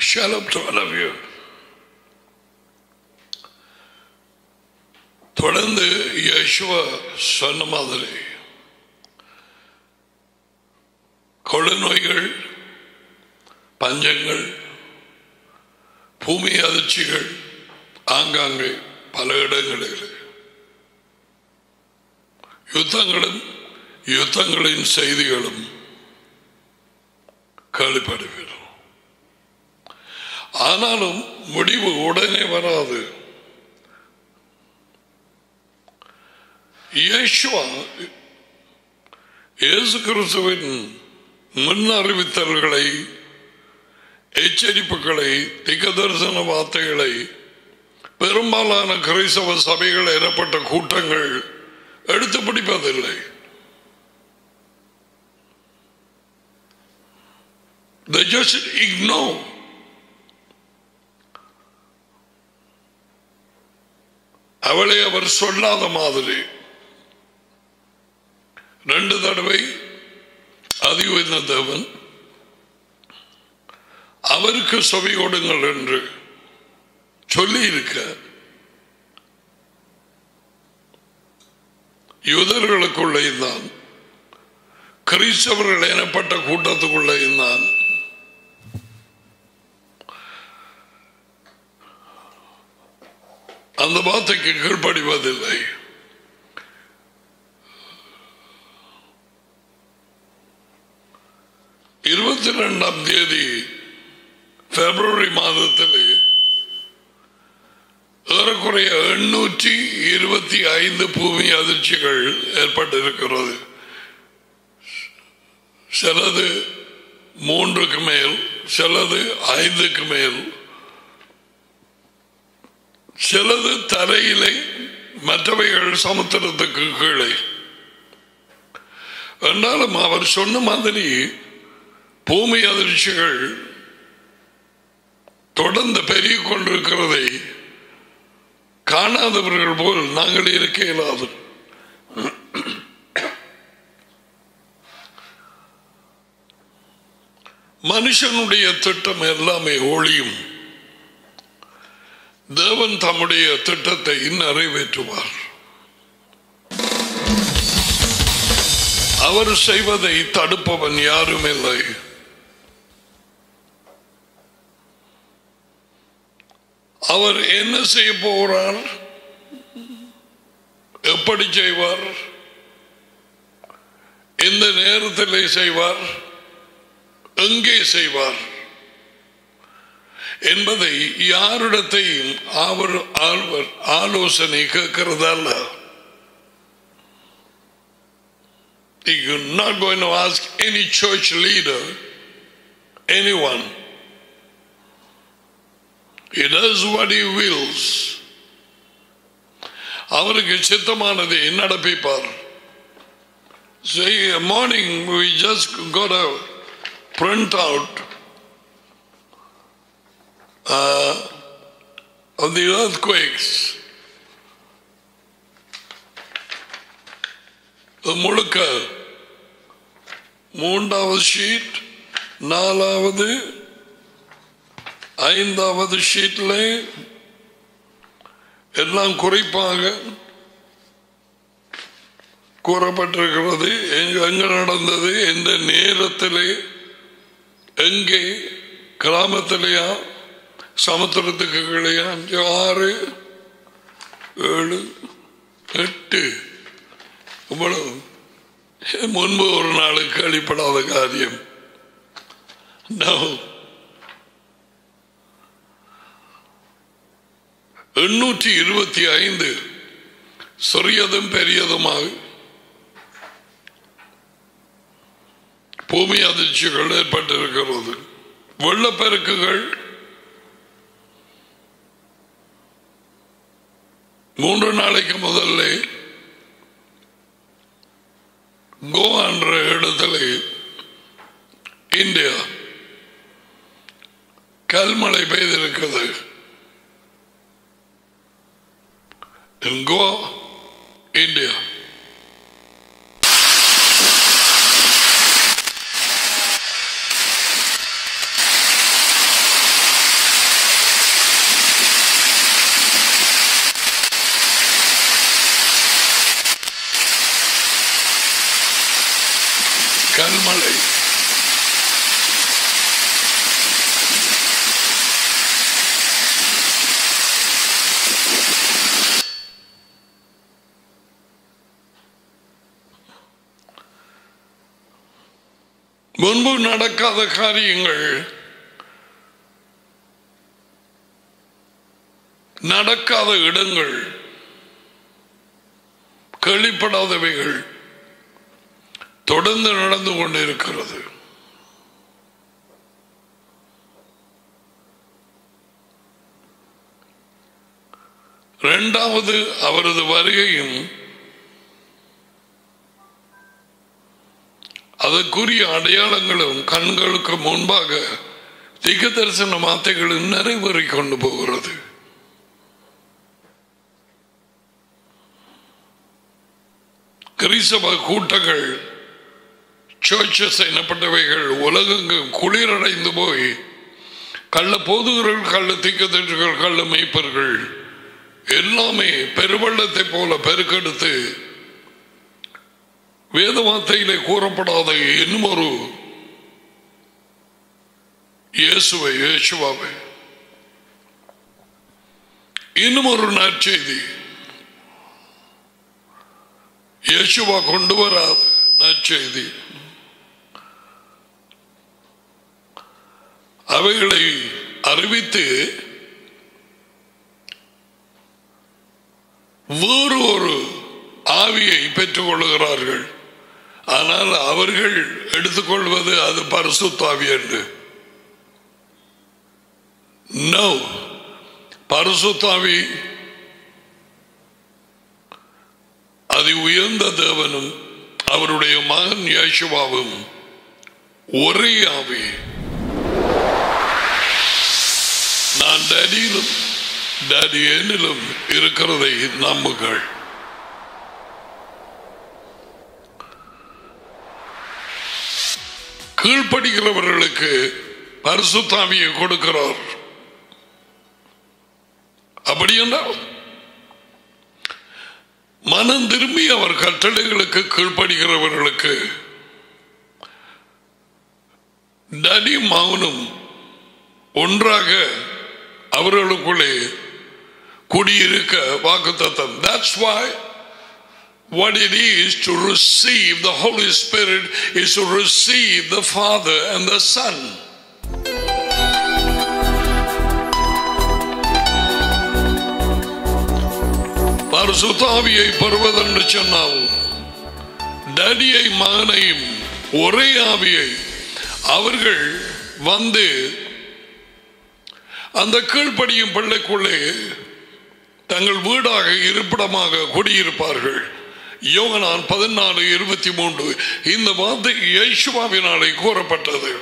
Shalom to all of you. தொடர்ந்து யேசுவ சொன்ன மாதிரி கொழுநோய்கள் பஞ்சங்கள் பூமி அதிர்ச்சிகள் ஆங்காங்கே பல இடங்களில் யுத்தங்களும் யுத்தங்களின் செய்திகளும் கேள்விப்படுகிறோம் ஆனாலும் முடிவு உடனே வராது இயேசுவா இயேசு கிறிஸ்துவின் முன் அறிவித்தல்களை எச்சரிப்புகளை திகதரிசன வார்த்தைகளை பெரும்பாலான கிறிஸ்தவ சபைகள் எனப்பட்ட கூட்டங்கள் எடுத்து பிடிப்பதில்லை They just ignore. அவளை அவர் சொல்லாத மாதிரி ரெண்டு தடவை அதி உயர்ந்த தேவன் அவருக்கு செவி கொடுங்கள் என்று சொல்லி இருக்க யூதர்களுக்குள்ளே தான் கிறிஸ்தவர்கள் எனப்பட்ட கூட்டத்துக்குள்ளே தான் அந்த வார்த்தைக்கு கீழ்ப்படிவதில்லை இருபத்தி ரெண்டாம் தேதி பிப்ரவரி மாதத்தில் ஏறக்குறைய எண்ணூற்றி இருபத்தி ஐந்து பூமி அதிர்ச்சிகள் ஏற்பட்டிருக்கிறது சிலது மூன்றுக்கு மேல் சிலது ஐந்துக்கு மேல் சிலது தரையிலே மற்றவைகள் சமுத்திரத்துக்கு கீழே என்றாலும் அவர் சொன்ன மாதிரி பூமி அதிர்ச்சிகள் தொடர்ந்து பெருகிக் கொண்டிருக்கிறதை காணாதவர்கள் போல் நாங்கள் இருக்க இயலாது மனுஷனுடைய திட்டம் எல்லாமே ஒளியும் தேவன் தம்முடைய திட்டத்தை நிறைவேற்றுவார் அவர் செய்வதை தடுப்பவன் யாரும் இல்லை அவர் என்ன செய்ய போகிறார் எப்படி செய்வார் எந்த நேரத்தில் செய்வார் எங்கே செய்வார் என்பதை யாரிடத்தையும் அவர் ஆழ்வர் ஆலோசனை கேட்கிறதல்ல You're not going to ask any church leader, anyone. He does what he wills. அவருக்கு சித்தமானதை நடப்பிப்பார் Say, morning we just got a print out uh, of the earthquakes. முழுக்க மூன்றாவது ஷீட் நாலாவது ஐந்தாவது ஷீட்ல எல்லாம் குறிப்பாக கூறப்பட்டிருக்கிறது எங்க எங்க நடந்தது எந்த நேரத்திலே எங்கே கிராமத்திலேயா சமுத்திரத்துக்கு கீழையா அஞ்சு ஆறு ஏழு எட்டு இவ்வளவு முன்பு ஒரு நாளுக்கு அடிப்படாத காரியம் No. எண்ணூற்றி இருபத்தி ஐந்து சிறியதும் பெரியதுமாக பூமி அதிர்ச்சிகள் ஏற்பட்டிருக்கிறது வெள்ளப்பெருக்குகள் மூன்று நாளைக்கு முதல்ல கோவா என்ற இடத்துல இந்தியா கல்மழை பெய்திருக்கிறது in Goa, India. கல்மலை முன்பு நடக்காத காரியங்கள் நடக்காத இடங்கள் கேள்விப்படாதவைகள் தொடர்ந்து நடந்து கொண்டிருக்கிறது இரண்டாவது அவரது வருகையும் அதற்குரிய அடையாளங்களும் கண்களுக்கு முன்பாக திக தரிசன வார்த்தைகளும் நிறைவேறி கொண்டு போகிறது கிறிஸ்தவ கூட்டங்கள் சர்ச்சஸ் எனப்பட்டவைகள் உலகெங்கும் குளிரடைந்து போய் கள்ள போதுகிறர்கள் கள்ள திக்கத்தர்கள் கள்ள மெய்ப்பர்கள் எல்லாமே பெருவெள்ளத்தை போல பெருக்கெடுத்து வேத வார்த்தையிலே கூறப்படாத இன்னும் ஒரு இயேசுவை இயேசுவாவை இன்னும் ஒரு நற்செய்தி இயேசுவா கொண்டு வராத நற்செய்தி அவைகளை அறிவித்து வேறு ஒரு ஆவியை பெற்றுக் கொள்ளுகிறார்கள் ஆனால் அவர்கள் எடுத்துக்கொள்வது அது பரிசுத்தாவி என்று நோ பரிசுத்தாவி அதி உயர்ந்த தேவனும் அவருடைய மகன் யேசுவாவும் ஒரே ஆவி நான் டேடியிலும் டேடி என்னிலும் இருக்கிறதை நம்புங்கள் கீழ்ப்படுகிறவர்களுக்கு பரிசுத்தாவியை கொடுக்கிறார் அப்படி என்றால் மனம் திரும்பி அவர் கட்டளைகளுக்கு கீழ்ப்படுகிறவர்களுக்கு டடி மகனும் ஒன்றாக அவர்களுக்குள்ளே குடியிருக்க வாக்குத்தத்தம் that's why what it is to receive the Holy Spirit is to receive the Father and the Son. பரிசுத்தாவியை பெறுவதென்று சொன்னால் டடியை மகனையும் ஒரே ஆவியை அவர்கள் வந்து அந்த கீழ்ப்படியும் பிள்ளைக்குள்ளே தங்கள் வீடாக இருப்பிடமாக குடியிருப்பார்கள் யோகனான் பதினாலு இருபத்தி மூன்று இந்த வார்த்தை யேசுவாவினாலே கூறப்பட்டது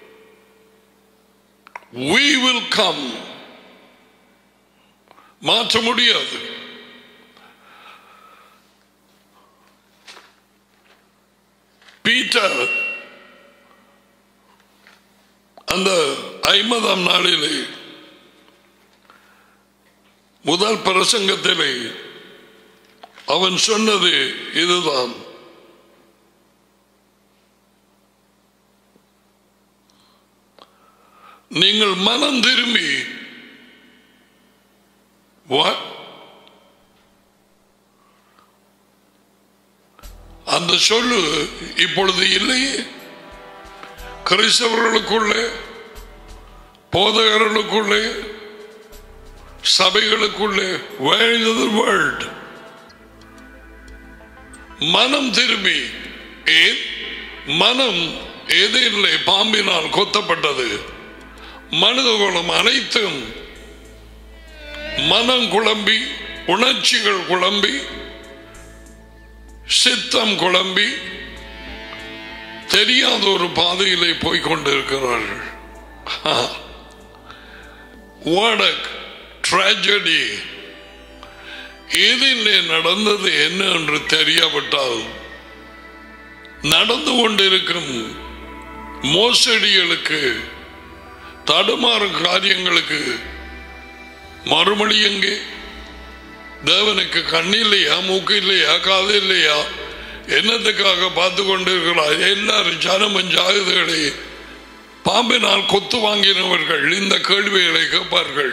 we will come மாற்ற முடியாது பீட்டர் அந்த ஐம்பதாம் நாளிலே முதல் பிரசங்கத்திலே அவன் சொன்னது இதுதான் நீங்கள் மனம் திரும்பி What? அந்த சொல்லு இப்பொழுது இல்லையே கிறிஸ்தவர்களுக்குள்ளே போதகர்களுக்குள்ளே சபைகளுக்குள்ளே where is the word மனம் திரும்பி ஏன் மனம் எதிரிலே பாம்பினால் கொத்தப்பட்டது மனிதகுலம் அனைத்தும் மனம் குழம்பி உணர்ச்சிகள் குழம்பி சித்தம் குழம்பி தெரியாத ஒரு பாதையிலே போய்கொண்டிருக்கிறார்கள் What a tragedy. இதிலே நடந்தது என்ன என்று தெரியாவிட்டால் நடந்து கொண்டிருக்கும் மோசடிகளுக்கு தடுமாறும் காரியங்களுக்கு மறுமொழி எங்கே தேவனுக்கு கண் இல்லையா மூக்கு இல்லையா காது இல்லையா என்னத்துக்காக பார்த்து கொண்டிருக்கிறாய் எல்லாரும் ஜனமும் ஜாகுதலை பாம்பினால் கொத்து வாங்கினவர்கள் இந்த கேள்விகளை கேட்பார்கள்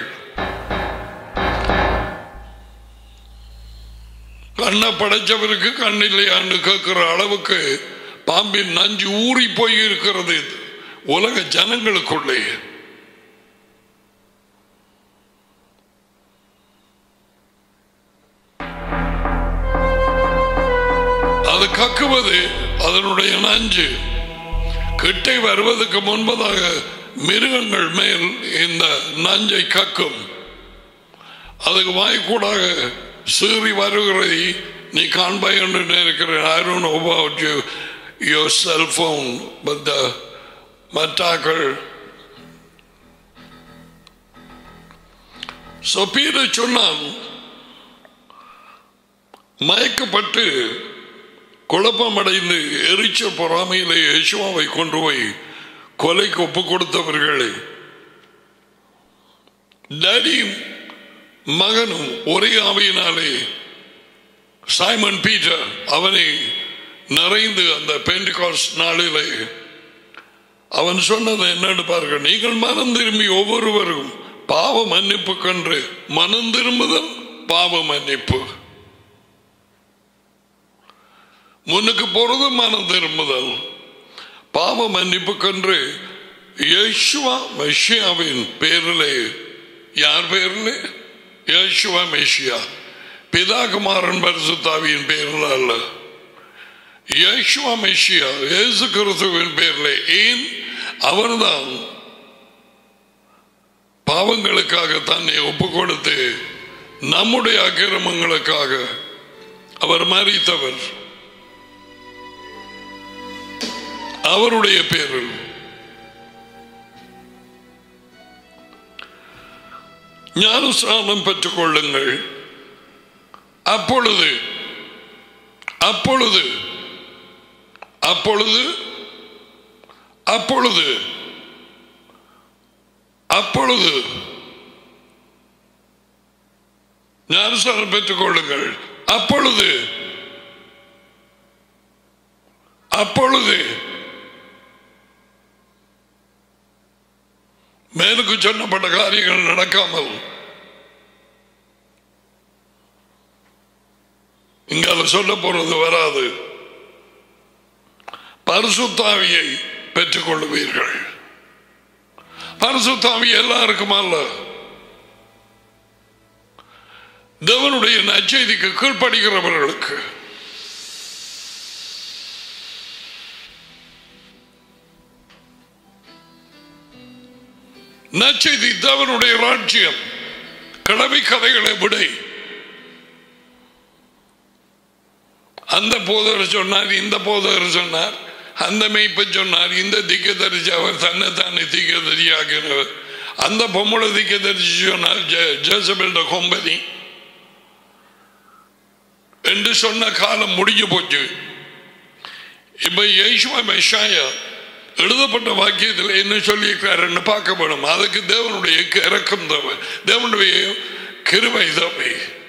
கண்ணை படைச்சவருக்கு கண் இல்லையான்னு கேட்கிற அளவுக்கு பாம்பின் நஞ்சு ஊறி போய் இருக்கிறது உலக ஜனங்களுக்குள்ளே அது கக்குவது அதனுடைய நஞ்சு கிட்டை வருவதற்கு முன்பதாக மிருகங்கள் மேல் இந்த நஞ்சை கக்கும் அதுக்கு வாய்க்கூடாக சீறி வருகிறதை நீ காண்பாய் என்று நினைக்கிறேன் I don't know about you, your cell phone, but the மற்றாக்கள் So Peter சொன்னான் மயக்கப்பட்டு குழப்பமடைந்து எரிச்ச பொறாமையிலே யேசுவாவை கொண்டு போய் கொலைக்கு ஒப்பு கொடுத்தவர்களே டேடியும் மகனும் ஒரே ஆவையினாலே சைமன் பீட்டர் அவனை நிறைந்து அந்த பெண்டிகாஸ் நாளிலே அவன் சொன்னது என்னன்னு பாருங்க நீங்கள் மனம் திரும்பி ஒவ்வொருவரும் பாவ மன்னிப்பு கன்று மனம் திரும்புதல் பாவ மன்னிப்பு முன்னுக்கு போறது மனம் திரும்புதல் பாவ மன்னிப்பு கன்று யேசுவா மெஷியாவின் பேரிலே யார் பேரிலே யேசுவா மெஷியா பிதாகுமாரன் பரிசுத்தாவியின் பேரில் அல்ல யேசுவா மெஷியா இயேசு கிறிஸ்துவின் பேரில் ஏன் அவர்தான் பாவங்களுக்காக தன்னை ஒப்பு கொடுத்து நம்முடைய அக்கிரமங்களுக்காக அவர் மறித்தவர் அவருடைய பேரில் ஞானஸ்நானம் பெற்றுக் கொள்ளுங்கள் அப்பொழுது அப்பொழுது அப்பொழுது அப்பொழுது அப்பொழுது ஞானஸ்நானம் பெற்றுக் கொள்ளுங்கள் அப்பொழுது அப்பொழுது மேலுக்கு சொன்னப்பட்ட காரியங்கள் நடக்காமல் இங்கால சொல்ல போறது வராது பரிசுத்தாவியை பெற்றுக் கொள்ளுவீர்கள் பரிசுத்தாவி எல்லாருக்கும் அல்ல தேவனுடைய நச்செய்திக்கு கீழ்ப்படுகிறவர்களுக்கு நச்செய்தி தேவனுடைய ராஜ்யம் கிழமை கதைகளை விடை அந்த போதர் சொன்னார் இந்த போதர் சொன்னார் அந்த மெய்ப்ப சொன்னார் இந்த திக்க தரிசி அவர் தன்னை தானே திக்க தரியாகிறவர் அந்த பொம்மளை திக்க தரிசி சொன்னார் ஜேசபெல்ட கொம்பனி என்று சொன்ன காலம் முடிஞ்சு போச்சு இப்ப யேசுவா மெஷாயா எழுதப்பட்ட வாக்கியத்தில் என்ன சொல்லியிருக்காருன்னு பார்க்க வேணும் அதுக்கு தேவனுடைய இறக்கம் தேவை தேவனுடைய கிருவை தேவை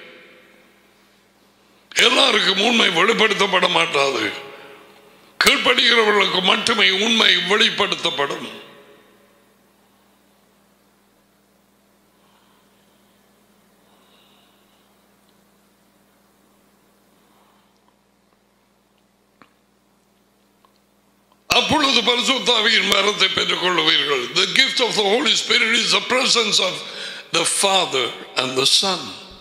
எல்லாருக்கும் உண்மை வெளிப்படுத்தப்பட மாட்டாது கீழ்ப்படுகிறவர்களுக்கு மட்டுமே உண்மை வெளிப்படுத்தப்படும் அப்பொழுது பரிசுத்தாவியின் மரத்தை பெற்றுக் கொள்ளுவீர்கள் The gift of the Holy Spirit is the presence of the Father and the Son.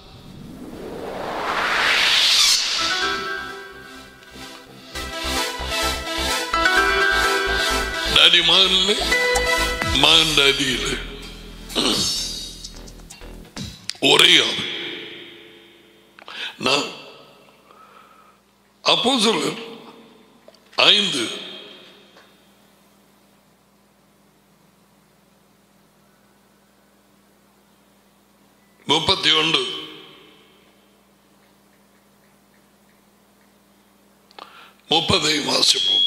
Daddy மகன்ல மகன் டாடியில் ஒரே ஆள் நான் அப்போ சொல்லர் ஐந்து முப்பத்தி ஒன்று முப்பதை வாசிப்போம்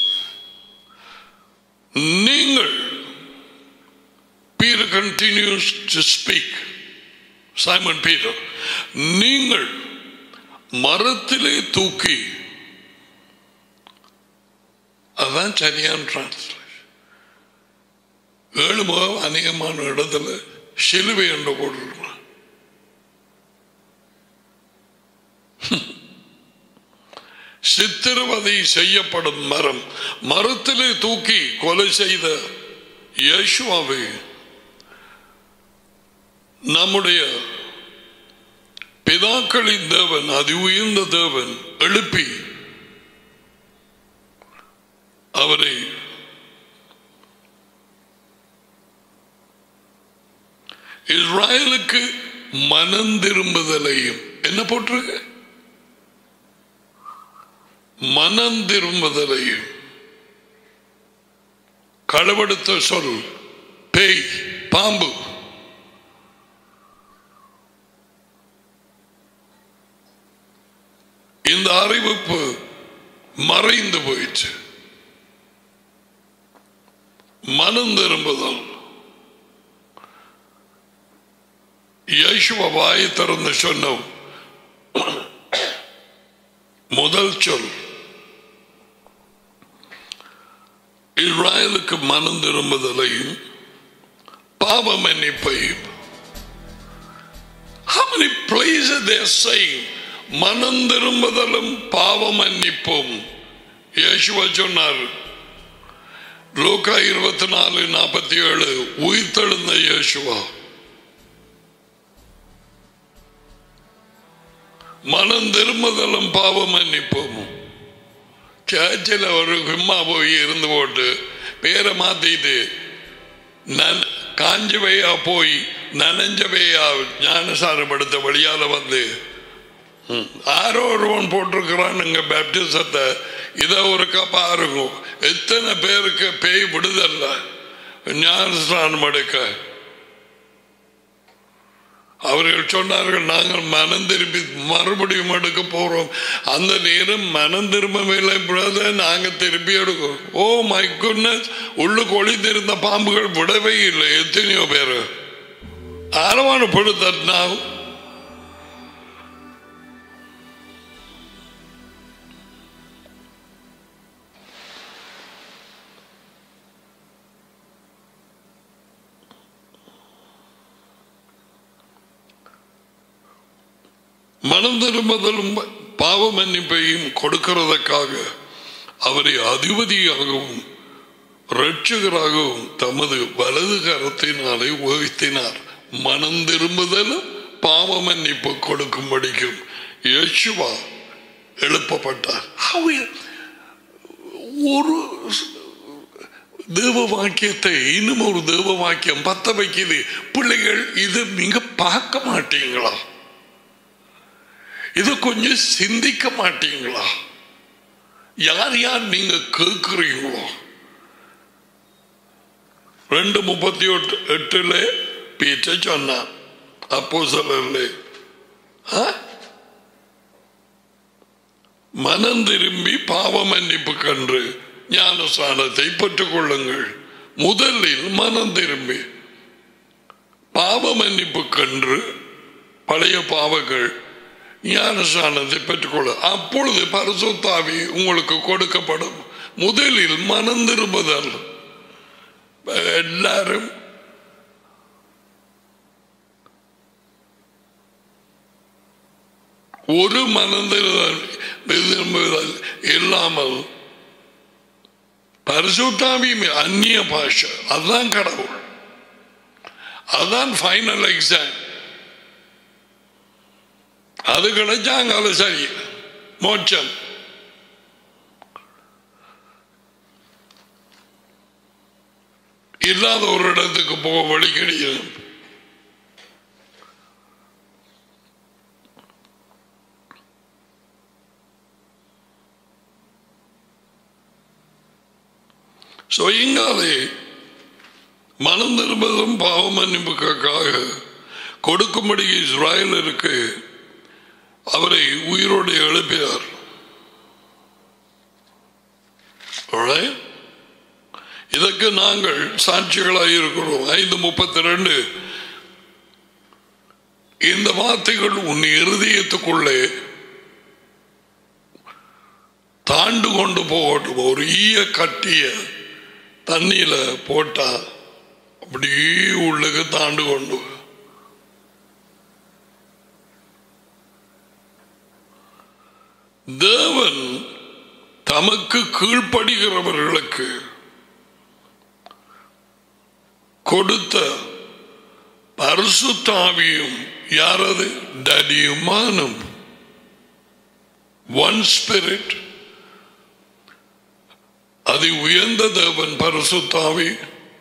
நீங்கள் Peter continues to speak. Simon Peter, நீங்கள் மரத்திலே தூக்கி அதுதான் சரியான டிரான்ஸ்லேஷன் ஏழு முகம் அநேகமான இடத்துல சிலுவை என்று போட்டிருக்கிறான் சித்திரவதை செய்யப்படும் மரம் மரத்திலே தூக்கி கொலை செய்த இயேசுவாவை நம்முடைய பிதாக்களின் தேவன் அதி உயர்ந்த தேவன் எழுப்பி அவரை இஸ்ராயலுக்கு மனம் திரும்புதலையும் என்ன போட்டிருக்கு மனம் திரும்புதலையும் களவெடுத்த சொல் பேய் பாம்பு இந்த அறிவிப்பு மறைந்து போயிடுச்சு மனம் திரும்புதல் யேசுவ வாயை திறந்து சொன்னோம் முதல் சொல் இஸ்ராயலுக்கு மனம் திரும்புதலையும் பாவ மன்னிப்பையும் How many places they are saying மனம் திரும்புதலும் பாவ மன்னிப்பும் இயேசுவ சொன்னார் லோகா இருபத்தி நாலு நாற்பத்தி ஏழு உயிர்த்தெழுந்த இயேசுவா மனம் திரும்புதலும் பாவ மன்னிப்பும் சேர்ச்சில் ஒரு விம்மா போய் இருந்து போட்டு பேரை மாத்திட்டு நன் காஞ்சவையா போய் நனைஞ்சவையா ஞானசாரம் எடுத்த வழியால வந்து ம், யாரோ ஒருவன் போட்டிருக்கிறானுங்க பேப்டிசத்தை இதை ஒருக்கா பாருங்க எத்தனை பேருக்கு பேய் விடுதல்ல ஞானஸ்நானம் எடுக்க அவர்கள் சொன்னார்கள் நாங்கள் மனம் திரும்பி மறுபடியும் எடுக்க போறோம் அந்த நேரம் மனம் திரும்பவில்லை பிரதர் நாங்க திருப்பி எடுக்கிறோம் ஓ மை குட்னஸ் உள்ளுக்கு ஒளிந்திருந்த பாம்புகள் விடவே இல்லை எத்தனையோ பேர் ஆரவான பொழுதா மனம் திரும்புதலும் பாவ மன்னிப்பையும் கொடுக்கிறதற்காக அவரை அதிபதியாகவும் ரட்சகராகவும் தமது வலது கரத்தினாலே உயர்த்தினார் மனம் திரும்புதலும் பாவ மன்னிப்பு கொடுக்கும்படிக்கும் யேசுவா எழுப்பப்பட்டார் How will- ஒரு தேவ வாக்கியத்தை இன்னும் ஒரு தேவ வாக்கியம் பத்த வைக்குது பிள்ளைகள் இது நீங்க பார்க்க மாட்டீங்களா இது கொஞ்சம் சிந்திக்க மாட்டீங்களா யார் யார் நீங்க கேட்கிறீங்களோ ரெண்டு முப்பத்தி எட்டு எட்டுல பீச்ச சொன்னான் அப்போ சொல்லல மனம் திரும்பி பாவ மன்னிப்பு கன்று ஞானஸ்தானத்தை பெற்றுக் கொள்ளுங்கள் முதலில் மனம் திரும்பி பாவ மன்னிப்பு கன்று பழைய பாவங்கள் ஞானஸ்தானத்தை பெற்றுக்கொள்ள அப்பொழுது பரிசுத்தாவி உங்களுக்கு கொடுக்கப்படும் முதலில் மனம் திரும்புதல் எல்லாரும் ஒரு மனம் திரும்புதல் திரும்புதல் இல்லாமல் பரிசுத்தாவி அந்நிய பாஷை அதுதான் கடவுள் அதுதான் ஃபைனல் எக்ஸாம் அது கிடைச்சாங்கால சரி மோட்சம் இல்லாத ஒரு இடத்துக்கு போக வழி கிடையாது So, இங்காலே மனம் திரும்பதும் பாவ மன்னிப்புக்காக கொடுக்கும்படி இஸ்ராயலருக்கு அவரை உயிரோடு எழுப்பினார் Alright? இதற்கு நாங்கள் சாட்சிகளாக இருக்கிறோம் ஐந்து முப்பத்தி ரெண்டு இந்த வார்த்தைகள் உன் இருதயத்துக்குள்ளே தாண்டு கொண்டு போகட்டும் ஒரு ஈய கட்டிய தண்ணியில போட்டா அப்படியே உள்ளுக்கு தாண்டு கொண்டு போ. தேவன் தமக்கு கீழ்ப்படுகிறவர்களுக்கு கொடுத்த பரிசுத்தாவியும் யாரது டடியுமானும் ஒன் ஸ்பிரிட் அது உயர்ந்த தேவன் பரிசுத்தாவி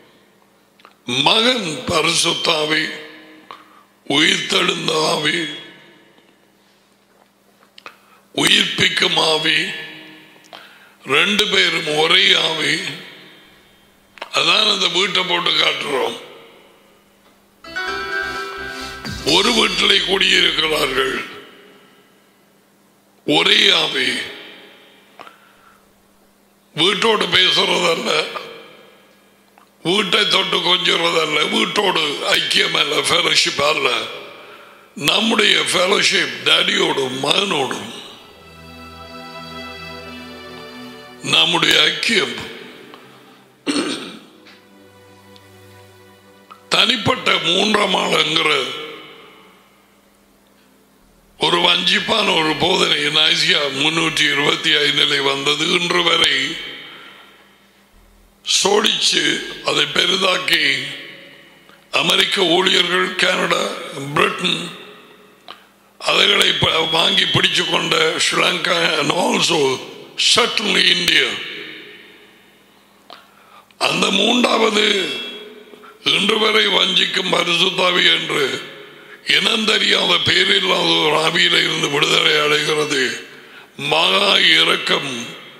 மகன் பரிசுத்தாவி உயிர்த்தெழுந்த ஆவி உயிர்ப்பிக்கும் ஆவி ரெண்டு பேரும் ஒரே ஆவி அதான் அந்த வீட்டை போட்டு காட்டுறோம் ஒரு வீட்டிலே குடியிருக்கிறார்கள் ஒரே ஆவி வீட்டோடு பேசுறதல்ல வீட்டை தொட்டு கொஞ்சுறதல்ல வீட்டோடு ஐக்கியம் அல்ல ஃபெலோஷிப் அல்ல நம்முடைய ஃபெலோஷிப் டேடியோடும் மகனோடும் நம்முடைய ஐக்கியம் தனிப்பட்ட மூன்றாம் ஆளுங்கிற ஒரு வஞ்சிப்பான ஒரு போதனை நாசியா முன்னூற்றி இருபத்தி ஐந்தில் வந்தது இன்று வரை சோடிச்சு அதை பெரிதாக்கி அமெரிக்க ஊழியர்கள் கனடா பிரிட்டன் அதுகளை ப- வாங்கி பிடிச்சு கொண்ட Sri Lanka and also suddenly India அந்த மூன்றாவது இன்று வரை வஞ்சிக்கும் பரிசுத்தாவி என்று இனம் தெரியாத பேரில்லாத ஒரு ஆவியில இருந்து விடுதலை அடைகிறது மகா இரக்கம்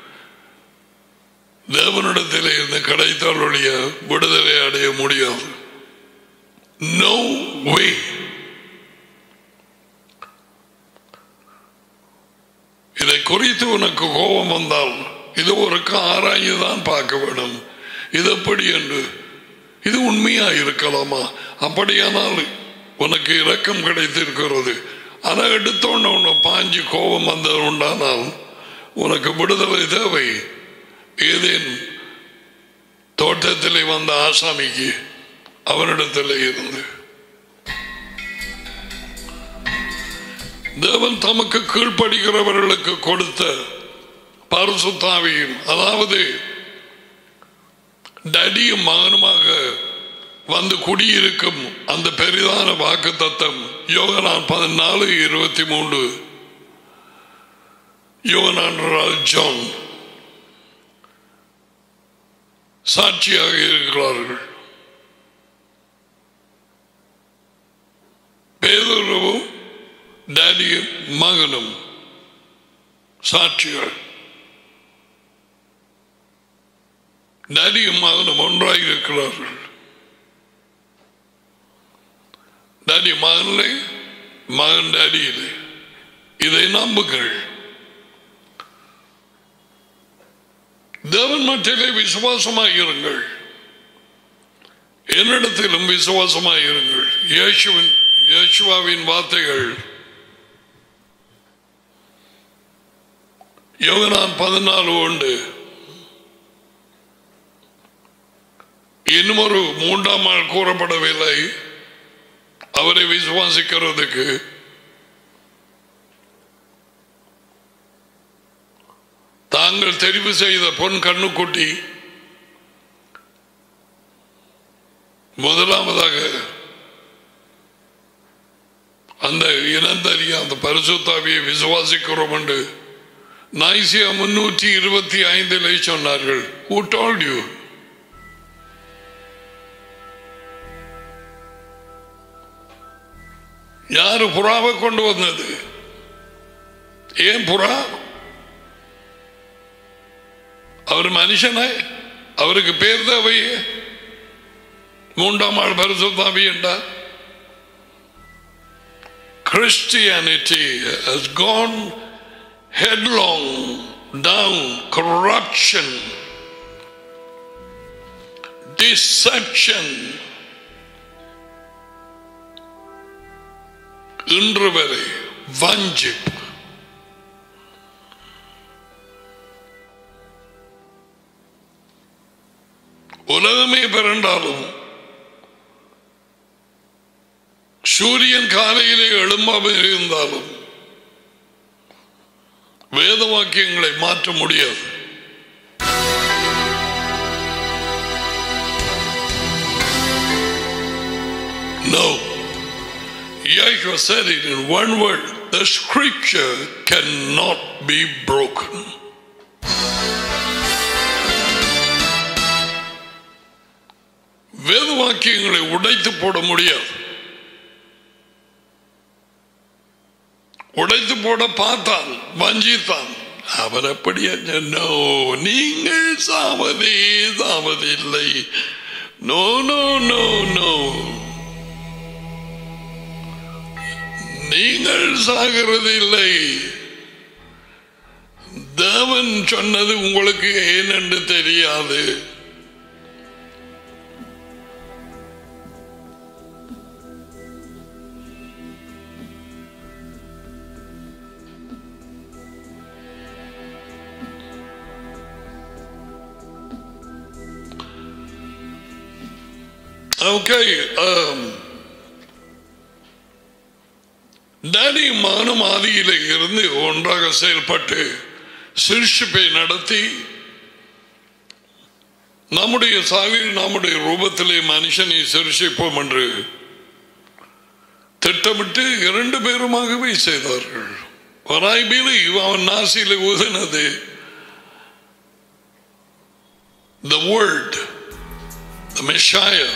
தேவனிடத்தில் இருந்து கிடைத்தாலுடைய விடுதலை அடைய முடியாது நோ வே இதை குறித்து உனக்கு கோபம் வந்தால் இது ஒரு ஆராய்ந்துதான் பார்க்க வேண்டும் இது எப்படி என்று இது உண்மையா இருக்கலாமா அப்படியானால் உனக்கு இரக்கம் கிடைத்திருக்கிறது ஆனா எடுத்தோன்னு உன்னை பாஞ்சு கோபம் வந்தது உண்டானால் உனக்கு விடுதலை தேவை ஏதேன் தோட்டத்திலே வந்த ஆசாமிக்கு அவனிடத்தில் இருந்து தேவன் தமக்கு கீழ்ப்படுகிறவர்களுக்கு கொடுத்த பரிசுத்தாவியும் அதாவது டடியும் மகனுமாக வந்து குடியிருக்கும் அந்த பெரிதான வாக்கு தத்தம் யோகனான் பதினாலு இருபத்தி மூன்று யோகனான் ஜான் சாட்சியாக இருக்கிறார்கள் பேதுருவும் டேடியும் மகனும் சாட்சிகள் டேடியும் மகனும் ஒன்றாக இருக்கிறார்கள் டேடி மகனிலே மகன் டேடியிலே இதை நம்புங்கள் தேவன் மட்டிலே விசுவாசமாக இருங்கள் என்னிடத்திலும் விசுவாசமாக இருங்கள் இயேசுவின் இயேசுவாவின் வார்த்தைகள் யோகனான் பதினாலு உண்டு இன்னும் ஒரு மூன்றாம் நாள் கூறப்படவில்லை அவரை விசுவாசிக்கிறதுக்கு தாங்கள் தெரிவு செய்த பொன் கண்ணுக்குட்டி முதலாவதாக அந்த இனந்தறிய அந்த பரிசுத்தாவியை விசுவாசிக்கிறோம் என்று நைசியா முன்னூற்றி இருபத்தி ஐந்தில் சொன்னார்கள் Who told you? யாரு புறாவை கொண்டு வந்தது ஏன் புறா அவர் மனுஷனே அவருக்கு பேர் தேவையே மூன்றாம் ஆள் பரிசுத்தாவி என்றார் Christianity has gone headlong down corruption, deception. இன்று வரை வஞ்சிப்பு உலகமே பிறண்டாலும் சூரியன் காலையிலே எழும்பாமல் இருந்தாலும் வேத வாக்கியங்களை மாற்ற முடியாது No. Yeshua said it in one word. The scripture cannot be broken. வேத வாக்கியங்களை உடைத்து போட முடியாது உடைத்து போட பார்த்தான் வஞ்சித்தான் அவர் அப்படியே நோ நீங்கள் சாவதே சாவதில்லை நோ நோ நோ நோ நீங்கள் சாகிறது இல்லை தேவன் சொன்னது உங்களுக்கு ஏனென்று தெரியாது Okay. Um, டேனியும் மானும் ஆதியில இருந்து ஒன்றாக செயல்பட்டு சிருஷிப்பை நடத்தி நம்முடைய சாவில் நம்முடைய ரூபத்திலே மனுஷனை சிருஷிப்போம் என்று திட்டமிட்டு இரண்டு பேருமாகவே செய்தார்கள் வராய்பில் அவன் நாசியில ஊதினது the word the messiah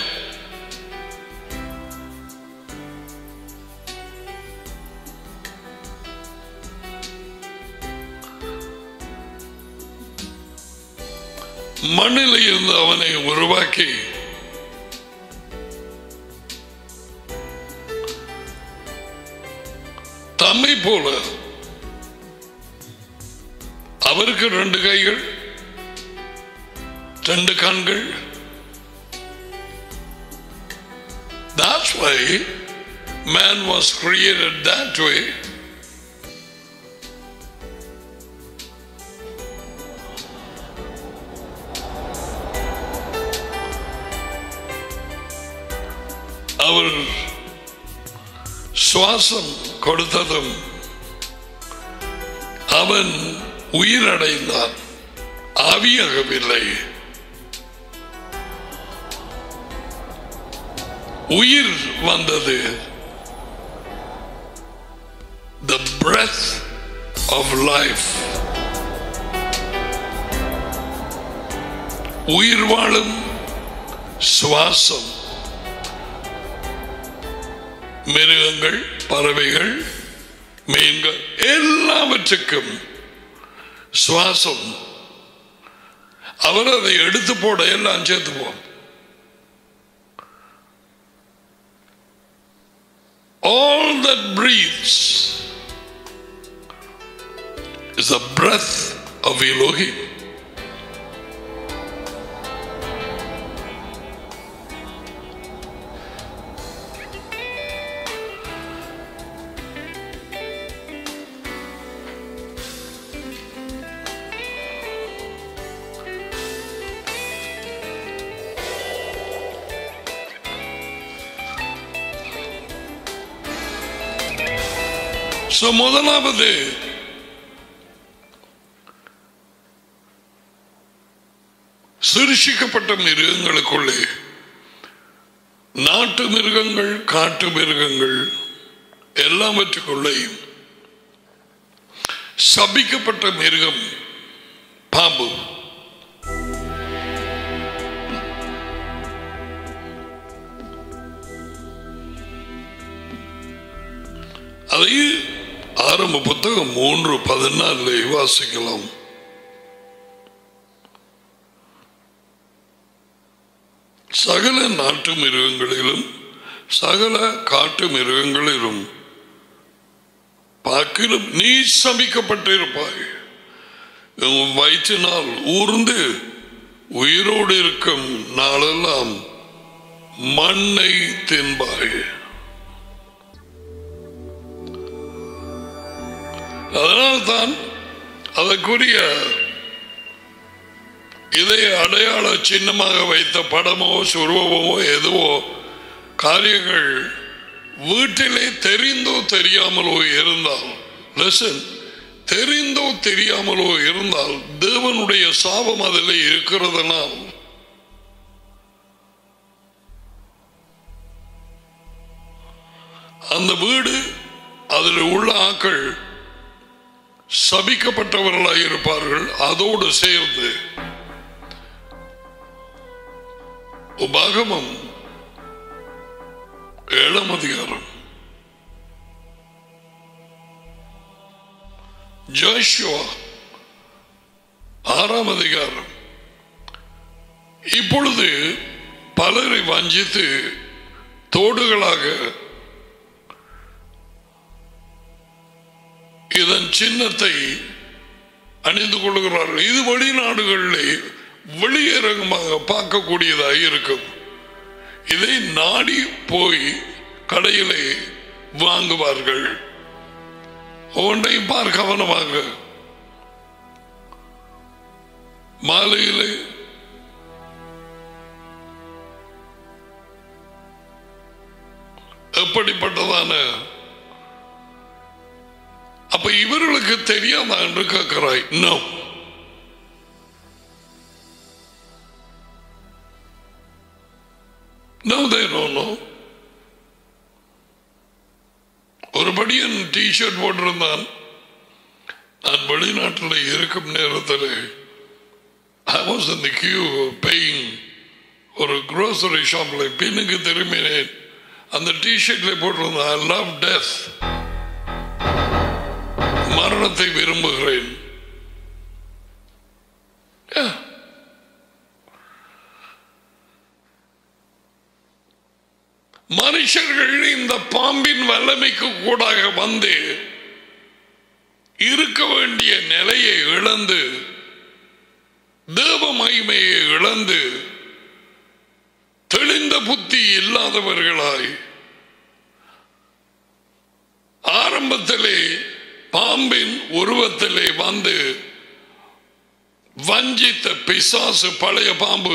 மண்ணில் இருந்து அவனை உருவாக்கி தம்மை போல அவருக்கு ரெண்டு கைகள் ரெண்டு கண்கள் That's why man was created that way. அவர் சுவாசம் கொடுத்ததும் அவன் உயிரடைந்தான் ஆவியாகவில்லை உயிர் வந்தது the breath of life உயிர் வாழும் சுவாசம் மிருகங்கள் பறவைகள் மீன்கள் எல்லாவற்றுக்கும் சுவாசம் அவர் அதை எடுத்து போட எல்லாம் சேர்த்துப்போம் all that breathes is the breath of Elohim. So முதலாவது சிருஷிக்கப்பட்ட மிருகங்களுக்குள்ளே நாட்டு மிருகங்கள் காட்டு மிருகங்கள் எல்லாவற்றுக்குள்ளேயும் சபிக்கப்பட்ட மிருகம் பாம்பு அதை ஆரம்ப புத்தகம் மூன்று பதினாலே வாசிக்கலாம் சகல நாட்டு மிருகங்களிலும் சகல காட்டு மிருகங்களிலும் பாக்கிலும் நீ சபிக்கப்பட்டிருப்பாய் உன் வயிற்றினால் ஊர்ந்து உயிரோடு இருக்கும் நாளெல்லாம் மண்ணை தின்பாய் அதனால்தான் அதற்குரிய இதை அடையாள சின்னமாக வைத்த படமோ சுருவமோ எதுவோ காரியங்கள் வீட்டிலே தெரிந்தோ தெரியாமலோ இருந்தால் listen, தெரிந்தோ தெரியாமலோ இருந்தால் தேவனுடைய சாபம் அதில் இருக்கிறதுனால் அந்த வீடு அதில் உள்ள ஆக்கள் சபிக்கப்பட்டவர்களாக இருப்பார்கள் அதோடு சேர்ந்து உபாகமம் ஏழாம் அதிகாரம் ஜோஷுவா ஆறாம் அதிகாரம் இப்பொழுது பலரை வஞ்சித்து தோடுகளாக இதன் சின்னத்தை அணிந்து கொள்கிறார்கள் இது வெளிநாடுகளிலே வெளியரங்கமாக பார்க்கக்கூடியதாக இருக்கும் இதை நாடி போய் கடையிலே வாங்குவார்கள் ஒன்றையும் பார் கவனமாக மாலையிலே எப்படிப்பட்டதான அப்ப இவர்களுக்கு தெரியாதா என்று கேட்கிறாய் no No, they don't know. ஒரு படியன் டிஷர்ட் போட்டிருந்தான் நான் வெளிநாட்டில் இருக்கும் நேரத்தில் ஐ வாஸ் இந்த கியூ பேயிங் ஒரு க்ரோசரி ஷாப்பில் பின்னுக்கு திரும்பினேன் அந்த டிஷர்ட்ல போட்டிருந்தான் ஐ லவ் டெத் மரணத்தை விரும்புகிறேன் Yeah. மனுஷர்கள் இந்த பாம்பின் வல்லமைக்கு கூடாக வந்து இருக்க வேண்டிய நிலையை இழந்து தேவ மகிமையை இழந்து தெளிந்த புத்தி இல்லாதவர்களாய் ஆரம்பத்திலே பாம்பின் உருவத்திலே வந்து வஞ்சித்த பிசாசு பழைய பாம்பு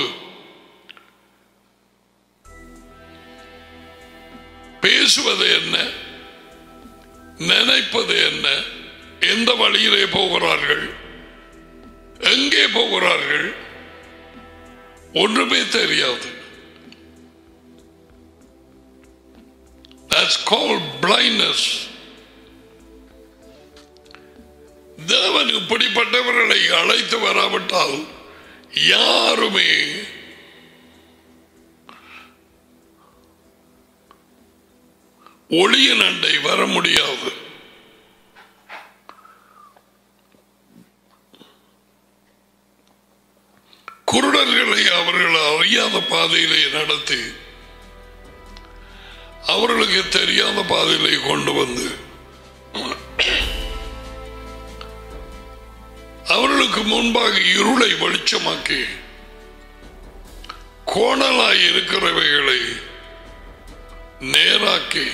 பேசுவது என்ன நினைப்பது என்ன எந்த வழியிலே போகிறார்கள் எங்கே போகிறார்கள் ஒன்றுமே தெரியாது That's called blindness. தேவன் இப்படிப்பட்டவர்களை அழைத்து வராவிட்டால் யாருமே ஒளியின் அண்டை வர முடியாது குருடர்களை அவர்கள் அறியாத பாதையிலே நடத்தி அவர்களுக்கு தெரியாத பாதையிலே கொண்டு வந்து அவர்களுக்கு முன்பாக இருளை வெளிச்சமாக்கி கோணலாய் இருக்கிறவைகளை நேராக்கி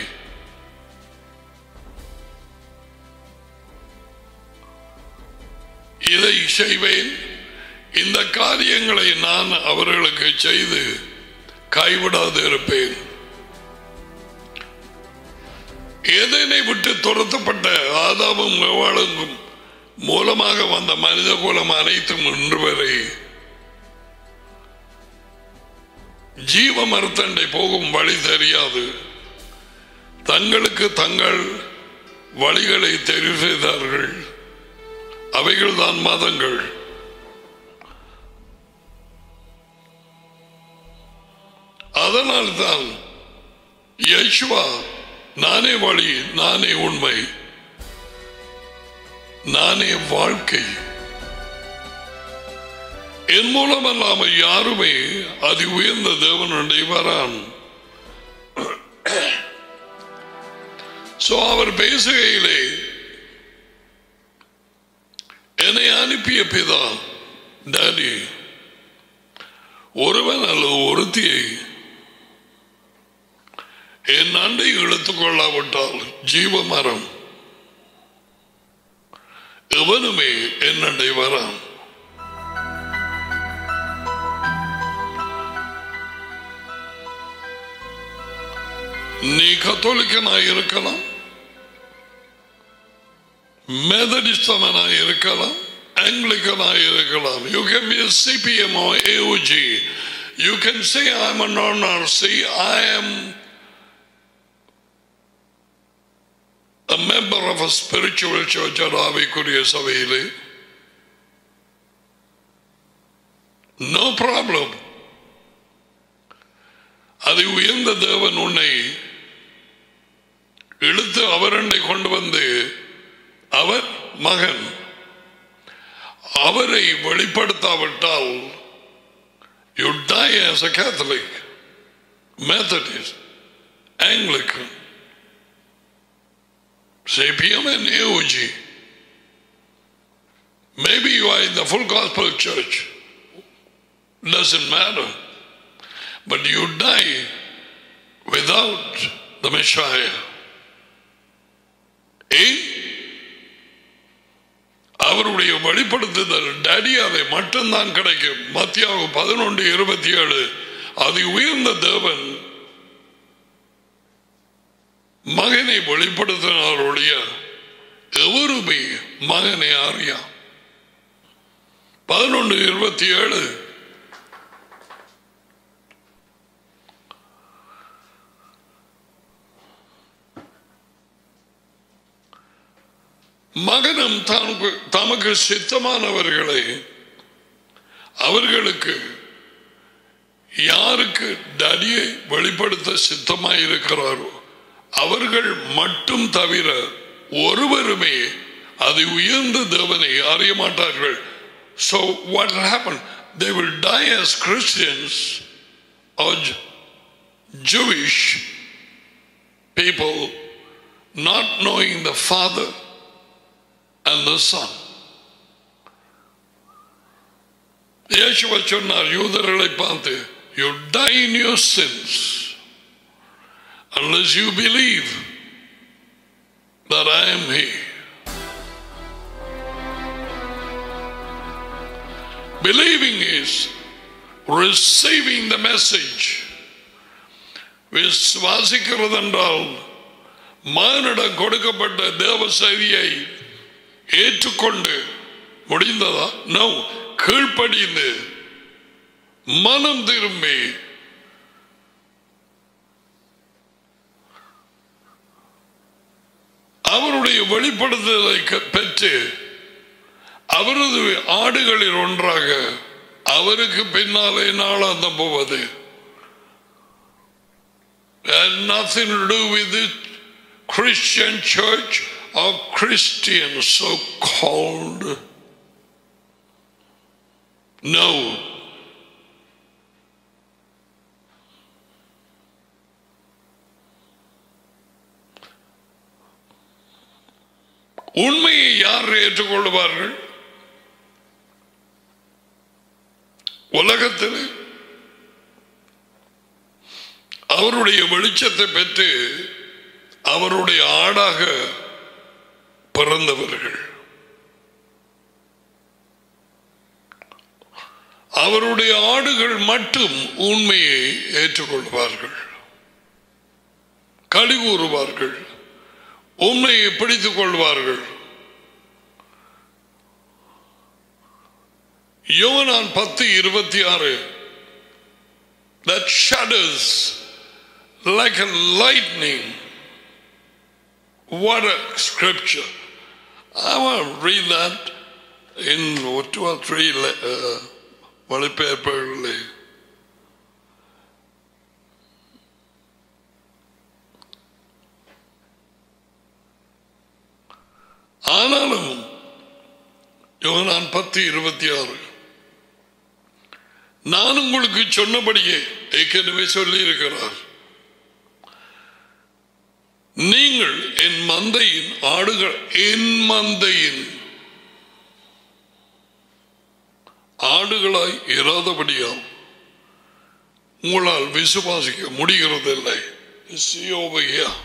இதை செய்வேன் இந்த காரியங்களை நான் அவர்களுக்கு செய்து கைவிடாது இருப்பேன் ஏதேனை விட்டு துரத்தப்பட்ட ஆதாமும் எவாளுங்கும் மூலமாக வந்த மனித குலம் அனைத்தும் இன்று வரை ஜீவ மருத்தண்டை போகும் வழி தெரியாது தங்களுக்கு தங்கள் வழிகளை தெரிவு செய்தார்கள் அவைகள் தான் மதங்கள் அதனால்தான் யேசுவா நானே வழி நானே உண்மை நானே வாழ்க்கை என் மூலம் அல்லாமல் யாருமே அதி உயர்ந்த தேவனுடைய வரான் சோ அவர் பேசுகையிலே என்னை அனுப்பிய பிதா டாடி ஒருவன் அல்லது ஒருத்தியை என் அண்டை இழுத்துக் கொள்ளாவிட்டால் ஜீவ மரம் எவனுமே என் அண்டை வரான் நீ கத்தோலிக்கனாய் இருக்கலாம் மெதடிஸ்தமனாய் இருக்கலாம் ஆங்கிலிக்கனாய் இருக்கலாம் you can be CPM AOG you can say I am நான் RC I am a member of a spiritual church at ஆவிக்குரிய சபையிலே நோ ப்ராப்ளம் அது உயர்ந்த தேவன் உன்னை இழுத்து அவரண்டை கொண்டு வந்து அவர் மகன் அவரை வெளிப்படுத்தாவிட்டால் you die as a Catholic Methodist Anglican CPM and AOG. Maybe you are in the full gospel church. Doesn't matter. But you die without the Messiah. ஏன் அவருடைய வெளிப்படுத்துதல் டேடியாவை மட்டும்தான் கிடைக்கும் மத்தியாவும் பதினொன்று இருபத்தி ஏழு அது உயர்ந்த தேவன் மகனை வெளிப்படுத்தினாருடைய எவருமே மகனை அறியா பதினொன்று இருபத்தி ஏழு மகனும் தனக்கு தமக்கு சித்தமானவர்களை அவர்களுக்கு யாருக்கு டடியை வெளிப்படுத்த சித்தமாயிருக்கிறாரோ அவர்கள் மட்டும் தவிர ஒருவருமே அது உயர்ந்த தேவனை அறிய மாட்டார்கள் So what will happen? They will die as Christians or J- Jewish people not knowing the Father and the Son. இயேசுவ சொன்னார் யூதர்களை பார்த்து you die in your sins unless you believe that I am He. Believing is receiving the message. விசுவாசிக்கிறது என்றால் மகனிடம் கொடுக்கப்பட்ட தேவ செய்தியை ஏற்றுக்கொண்டு முடிந்ததா நோ கீழ்ப்படிந்து மனம் திரும்பி அவருடைய வெளிப்படுத்துதலை க- பெற்று அவரது ஆடுகளில் ஒன்றாக அவருக்கு பின்னாலே நாளாந்தம் போவது had nothing to do with the Christian church or Christian so called. No. உண்மையை யார் ஏற்றுக்கொள்வார்கள் உலகத்தில் அவருடைய வெளிச்சத்தை பெற்று அவருடைய ஆடாக பிறந்தவர்கள் அவருடைய ஆடுகள் மட்டும் உண்மையை ஏற்றுக்கொள்வார்கள் களி கூறுவார்கள் உண்மையை பிடித்துக் கொள்வார்கள் யோவனான் பத்து இருபத்தி ஆறு that shudders like a lightning. What a scripture. I want to read that in two or three uh, மொழிபெயர்ப்புகளிலே ஆனாலும் யோகனான் பத்து இருபத்தி ஆறு நான் உங்களுக்கு சொன்னபடியே ஏற்கனவே சொல்லி இருக்கிறார் நீங்கள் என் மந்தையின் ஆடுகள் என் மந்தையின் ஆடுகளாய் இராதபடியால் உங்களால் விசுவாசிக்க முடிகிறதில்லை See over here.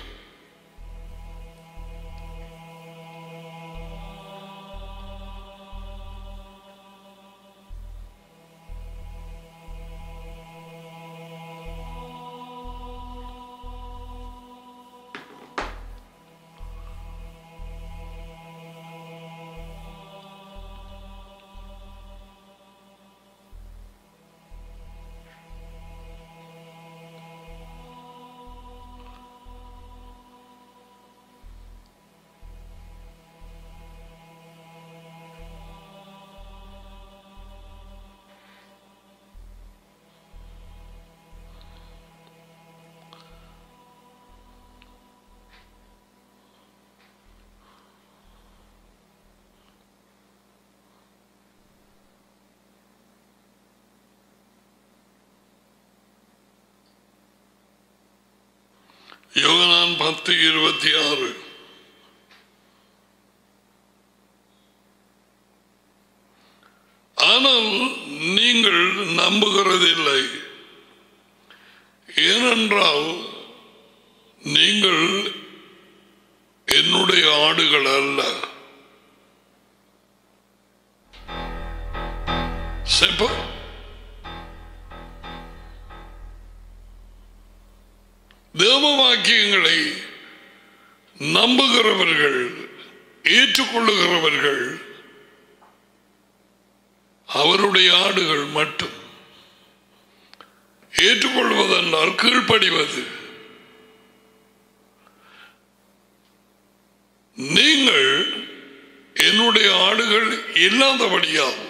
யோகனான் பத்து இருபத்தி ஆறு ஆனால் நீங்கள் நம்புகிறதில்லை ஏனென்றால் நீங்கள் என்னுடைய ஆடுகள் அல்ல செப்ப தேவ வாக்கியங்களை நம்புகிறவர்கள் ஏற்றுக்கொள்ளுகிறவர்கள் அவருடைய ஆடுகள் மட்டும் ஏற்றுக்கொள்வதென்றால் கீழ்ப்படிவது நீங்கள் என்னுடைய ஆடுகள் இல்லாதபடியால்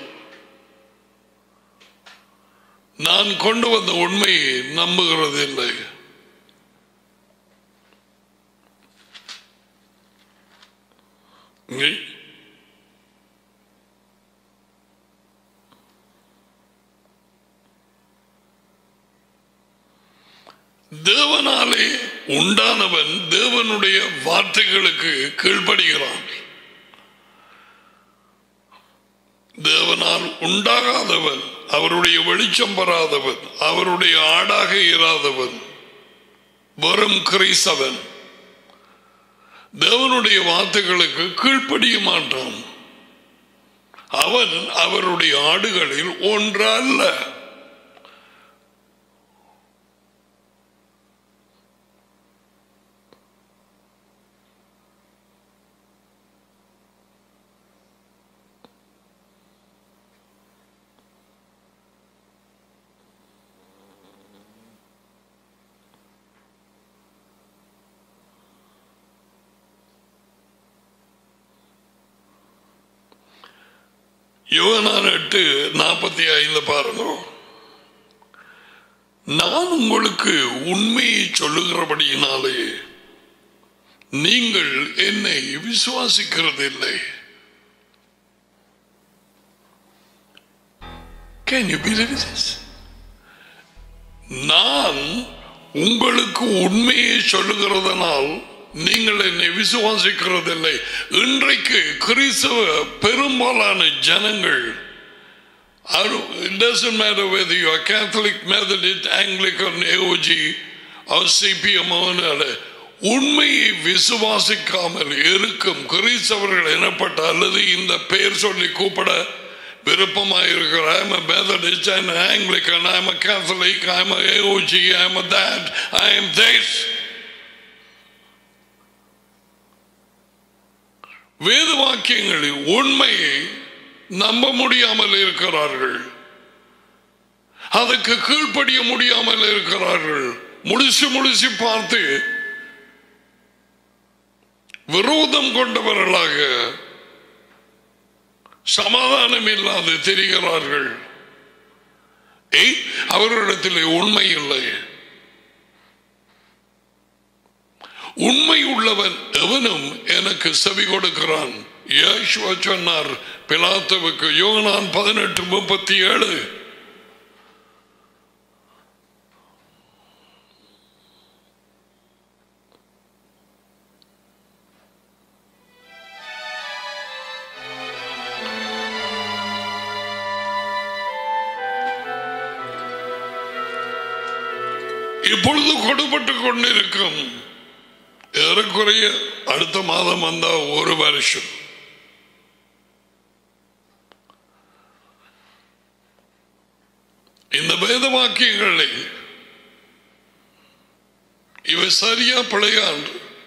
நான் கொண்டு வந்த உண்மையை நம்புகிறதில்லை இங்கே தேவனாலே உண்டானவன் தேவனுடைய வார்த்தைகளுக்கு கீழ்ப்படுகிறான் தேவனால் உண்டாகாதவன் அவருடைய வெளிச்சம் பெறாதவன் அவருடைய ஆடாக இராதவன் வெறும் கிறிஸ்தவன் தேவனுடைய வார்த்தைகளுக்கு கீழ்ப்படிய மாட்டான் அவன் அவருடைய ஆடுகளில் ஒன்று அல்ல யோகனான் எட்டு நாற்பத்தி ஐந்து பாருங்க நான் உங்களுக்கு உண்மையை சொல்லுகிறபடியினாலே நீங்கள் என்னை விசுவாசிக்கிறதில்லை Can you believe this? நான் உங்களுக்கு உண்மையை சொல்லுகிறதனால் நீங்கள் என்னை விசுவாசிக்கிறதில்லை இன்றைக்கு கிறிஸ்தவ பெரும்பாலான ஜனங்கள் it doesn't matter whether you are Catholic, Methodist, Anglican, AOG or CPM உண்மையை விசுவாசிக்காமல் இருக்கும் கிறிஸ்தவர்கள் எனப்பட்ட அல்லது இந்த பெயர் சொல்லி கூப்பிட விருப்பமாயிருக்கிற I'm a Methodist, I'm an Anglican, I'm a Catholic, I'm a AOG, I'm a that, I am this. வேத வாக்கியங்களில் உண்மையை நம்ப முடியாமல் இருக்கிறார்கள் அதுக்கு கீழ்ப்படிய முடியாமல் இருக்கிறார்கள் முடிச்சு முடிச்சு பார்த்து விரோதம் கொண்டவர்களாக சமாதானம் இல்லாது தெரிகிறார்கள் ஏய் அவர்களிடத்தில் உண்மை இல்லை உண்மை உள்ளவன் எவனும் எனக்கு செவி கொடுக்கிறான் இயேசுவ சொன்னார் பிலாத்தவுக்கு யோனான் பதினெட்டு முப்பத்தி ஏழு இப்பொழுது கொடுபட்டு கொண்டிருக்கும் ஏறக்குறைய அடுத்த மாதம் வந்தா ஒரு வருஷம் இந்த வேத வாக்கியங்களை இவை சரியா பிழையான்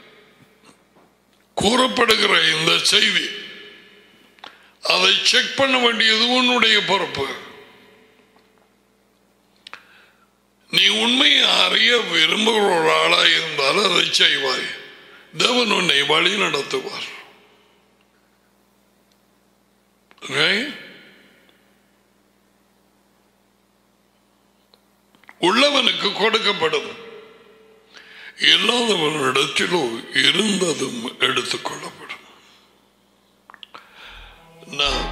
கூறப்படுகிற இந்த செய்தி அதை செக் பண்ண வேண்டியது உன்னுடைய பொறுப்பு நீ உண்மையை அறிய விரும்புகிற ஒரு ஆளாய் இருந்தால் அதை செய்வாய் தேவன் உன்னை வழி நடத்துவார் Okay? உள்ளவனுக்கு கொடுக்கப்படும் இல்லாதவனிடத்திலோ இருந்ததும் எடுத்துக்கொள்ளப்படும் நான்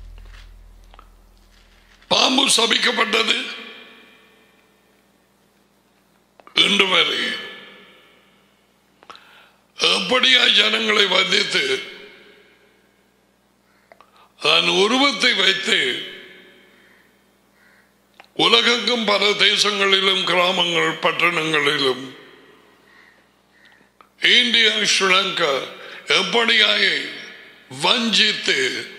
பாம்பு சபிக்கப்பட்டது எப்படியா ஜனங்களை வந்தித்து தன் உருவத்தை வைத்து உலகெங்கும் பல தேசங்களிலும் கிராமங்கள் பட்டணங்களிலும் இந்தியா ஸ்ரீலங்கா எப்படியாக வஞ்சித்து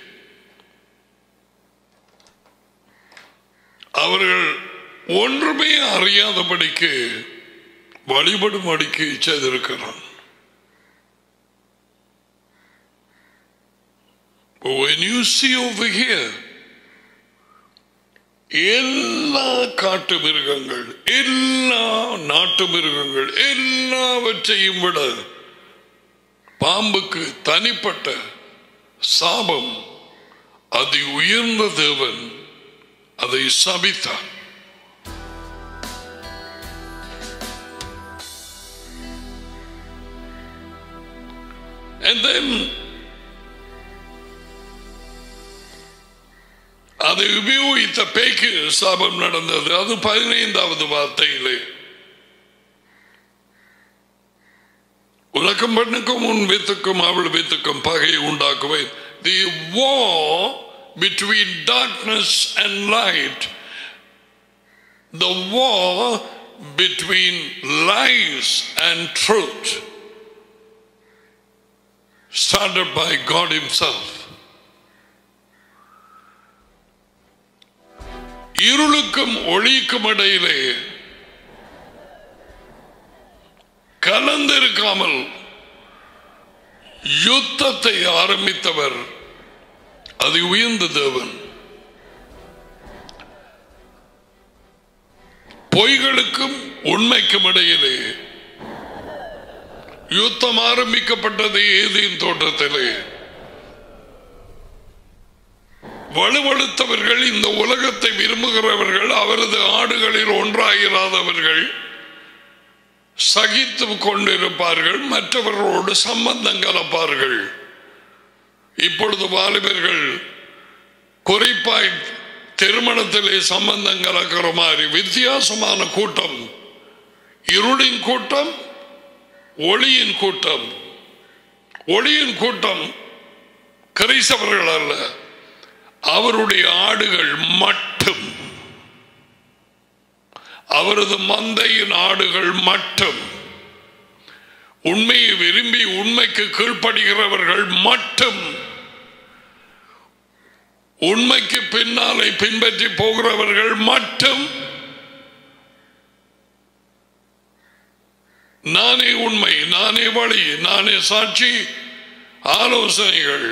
அவர்கள் ஒன்றுமே அறியாதபடிக்கு வழிபடும்படிக்கு செய்திருக்கிறான் When you see over here, எல்லா காட்டு மிருகங்கள் எல்லா நாட்டு மிருகங்கள் எல்லாவற்றையும் விட பாம்புக்கு தனிப்பட்ட சாபம் அதி உயர்ந்த தேவன் அதை சபித்தார் And then அதை உபயோகித்த பேய்க்கு சாபம் நடந்தது அது பதினைந்தாவது வார்த்தையிலே உலகம் பெண்ணுக்கும் உன் வித்துக்கும் அவள் வித்துக்கும் பகையை உண்டாக்குவேன் தி war between darkness and light the war between lies and truth started by God himself இருளுக்கும் ஒளிக்கும் இடையிலே கலந்திருக்காமல் யுத்தத்தை ஆரம்பித்தவர் அது உயர்ந்த தேவன் பொய்களுக்கும் உண்மைக்கும் இடையிலே யுத்தம் ஆரம்பிக்கப்பட்டது ஏதேன் தோட்டத்திலே வலுவழுத்தவர்கள் இந்த உலகத்தை விரும்புகிறவர்கள் அவரது ஆடுகளில் ஒன்றாயிராதவர்கள் சகித்து கொண்டிருப்பார்கள் மற்றவர்களோடு சம்பந்தம் கலப்பார்கள் இப்பொழுது வாலிபர்கள் குறிப்பாய் திருமணத்திலே சம்பந்தம் கலக்கிற மாதிரி வித்தியாசமான கூட்டம் இருளின் கூட்டம் ஒளியின் கூட்டம் ஒளியின் கூட்டம் கிரைசவர்கள் அல்ல அவருடைய ஆடுகள் மட்டும் அவரது மந்தையின் ஆடுகள் மட்டும் உண்மையை விரும்பி உண்மைக்கு கீழ்ப்படுகிறவர்கள் மட்டும் உண்மைக்கு பின்னாலே பின்பற்றி போகிறவர்கள் மட்டும் நானே உண்மை நானே வழி நானே சாட்சி ஆலோசனைகள்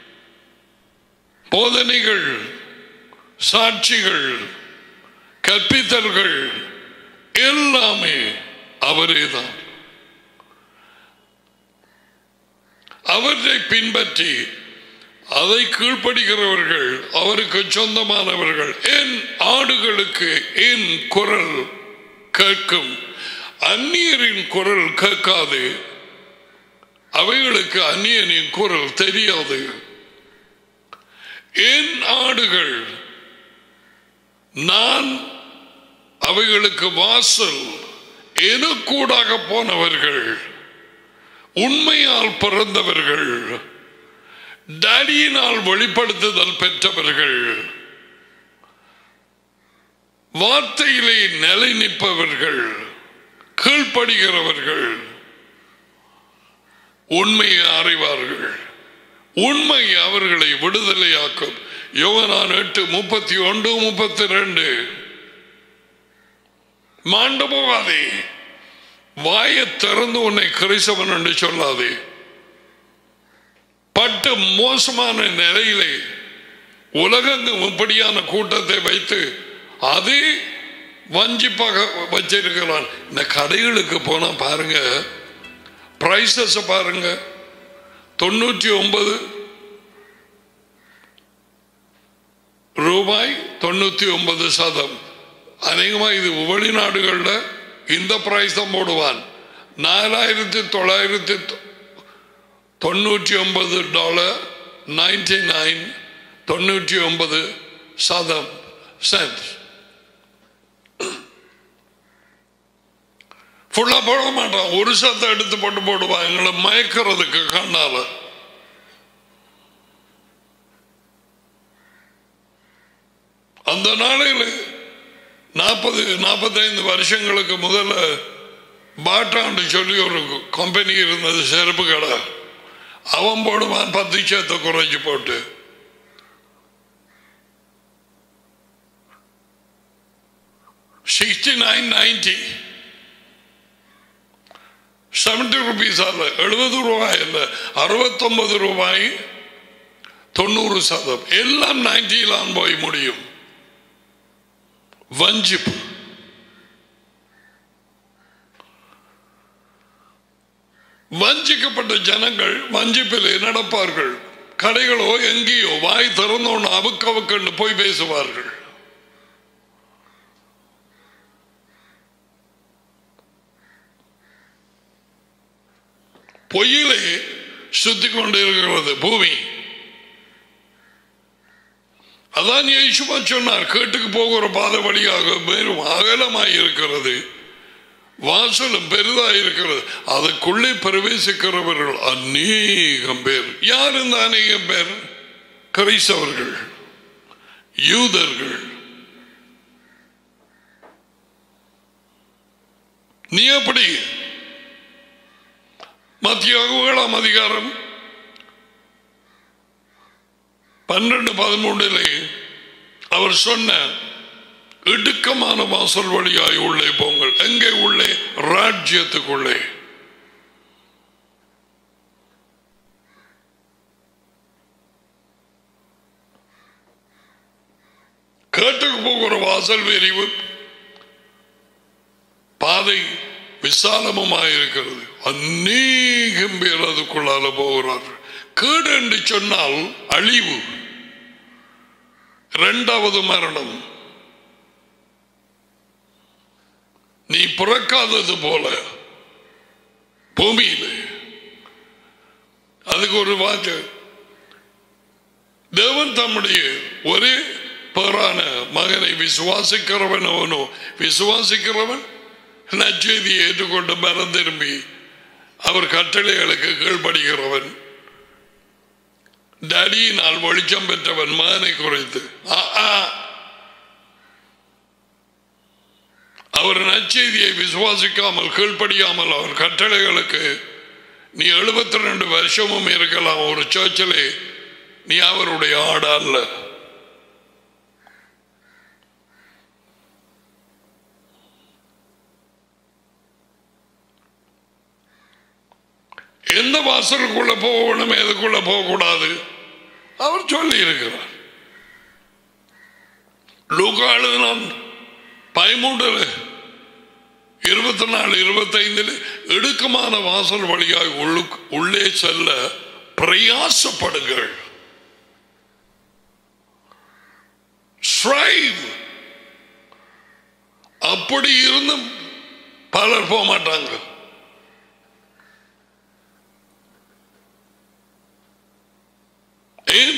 போதனைகள் சாட்சிகள் கற்பித்தல்கள் எல்லாமே அவரே தான் அவற்றை பின்பற்றி அதை கீழ்ப்படுகிறவர்கள் அவருக்கு சொந்தமானவர்கள் என் ஆடுகளுக்கு என் குரல் கேட்கும் அந்நியரின் குரல் கேட்காது அவைகளுக்கு அந்நியனின் குரல் தெரியாது என் ஆடுகள் நான் அவைகளுக்கு வாசல் எனக்கூடாக போனவர்கள் உண்மையால் பிறந்தவர்கள் டேடியினால் வெளிப்படுத்துதல் பெற்றவர்கள் வார்த்தையிலே நிலை நிற்பவர்கள் கீழ்ப்படுகிறவர்கள் உண்மையை அறிவார்கள் உண்மை அவர்களை விடுதலையாக்கும் யோகனான் எட்டு முப்பத்தி ஒன்று முப்பத்தி ரெண்டு மாண்டு போகாதே வாயை திறந்து உன்னை கிறிஸ்தவன் என்று சொல்லாதே பட்டு மோசமான நிலையிலே உலகெங்கும் இப்படியான கூட்டத்தை வைத்து அதே வஞ்சிப்பாக வச்சிருக்கிறான் இந்த கடைகளுக்கு போனா பாருங்க பிரைசஸ் பாருங்க தொண்ணூற்றி ஒன்பது ரூபாய் தொண்ணூத்தி ஒன்பது சதம் அநேகமா இது வெளிநாடுகளில் இந்த பிரைஸ் தான் போடுவான் நாலாயிரத்தி தொள்ளாயிரத்தி தொண்ணூற்றி ஒன்பது டாலர் நைன்டி நைன் தொண்ணூற்றி ஒன்பது சதம் சென்ட் ஃபுல்லா போட மாட்டான் ஒரு சத்தை எடுத்து போட்டு போடுவான் எங்களை மயக்கிறதுக்கு கண்ணால அந்த நாளையில் நாற்பது நாற்பத்தைந்து வருஷங்களுக்கு முதல்ல பாட்டாண்டு சொல்லி ஒரு கம்பெனி இருந்தது செருப்பு கடை அவன் போடுவான் பத்து சேத்தை குறைச்சி போட்டு sixty nine ninety seventy rupees அல்ல எழுபது ரூபாய் அல்ல அறுபத்தொன்பது ரூபாய் தொண்ணூறு சதம் எல்லாம் நைன்டியிலான் போய் முடியும் வஞ்சிப்பு வஞ்சிக்கப்பட்ட ஜனங்கள் வஞ்சிப்பிலே நடப்பார்கள் கடைகளோ எங்கேயோ வாய் திறந்தோன்னு அவுக்கு அவுக்கன்னு போய் பேசுவார்கள் பொய்யிலே சுத்தி கொண்டு இருக்கிறது பூமி அதான் இயேசுவா சொன்னார் கேட்டுக்கு போகிற பாதை வழியாக மேலும் அகலமாய் இருக்கிறது வாசலும் பெரிதாய் இருக்கிறது அதுக்குள்ளே பிரவேசிக்கிறவர்கள் அநேகம் பேர் யார் இந்த அநேகம் பேர் கிரைஸ்தவர்கள் யூதர்கள் நீ எப்படி மத்திய ஏழாம் அதிகாரம் பன்னெண்டு பதிமூன்றிலே அவர் சொன்ன இடுக்கமான வாசல் வழியாய் உள்ளே போங்கள் எங்கே உள்ளே ராஜ்யத்துக்குள்ளே கேட்டுக்கு போகிற வாசல் விரிவு பாதை விசாலமுமாய் இருக்கிறது அநேகம் பேர் அதுக்குள்ளால போகிறார்கள் கேடு என்று சொன்னால் அழிவு இரண்டாவது மரணம் நீ பிறக்காதது போல பூமியில் அதுக்கு ஒரு வாக்கு தேவன் தம்முடைய ஒரே பேரான மகனை விசுவாசிக்கிறவன் அவனோ விசுவாசிக்கிறவன் நச்செய்தியை ஏற்றுக்கொண்டு மரம் திரும்பி அவர் கட்டளைகளுக்கு கீழ்படுகிறவன் டடியினால் வெளிச்சம் பெற்றவன் மகனை குறைத்து ஆ, ஆ. அவர் நற்செய்தியை விசுவாசிக்காமல் கீழ்ப்படியாமல் அவர் கட்டளைகளுக்கு நீ எழுபத்தி ரெண்டு வருஷமும் இருக்கலாம் ஒரு சர்ச்சிலே நீ அவருடைய ஆடு அல்ல எந்த வாசலுக்குள்ள போகணும் எதுக்குள்ள போகக்கூடாது அவர் சொல்லி இருக்கிறார் லூக்கா எழுதினான் பதிமூன்றுல இருபத்தி நாலு இருபத்தைந்தில் இடுக்கமான வாசல் வழியாக உள்ளுக்கு உள்ளே செல்ல பிரயாசப்படுங்கள் Strive. அப்படி இருந்தும் பலர் போக மாட்டாங்க ஏன்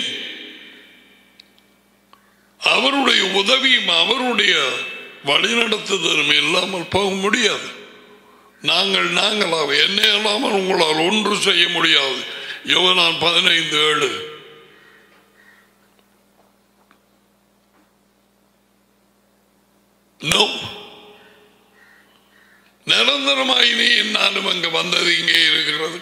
அவருடைய உதவியும் அவருடைய வழிநடத்துதலும் இல்லாமல் போக முடியாது நாங்கள் நாங்களாக என்ன இல்லாமல் உங்களால் ஒன்று செய்ய முடியாது யோவனான் பதினைந்து ஏழு நோ நிரந்தரமாய் நீ நானும் அங்க வந்தது இங்கே இருக்கிறது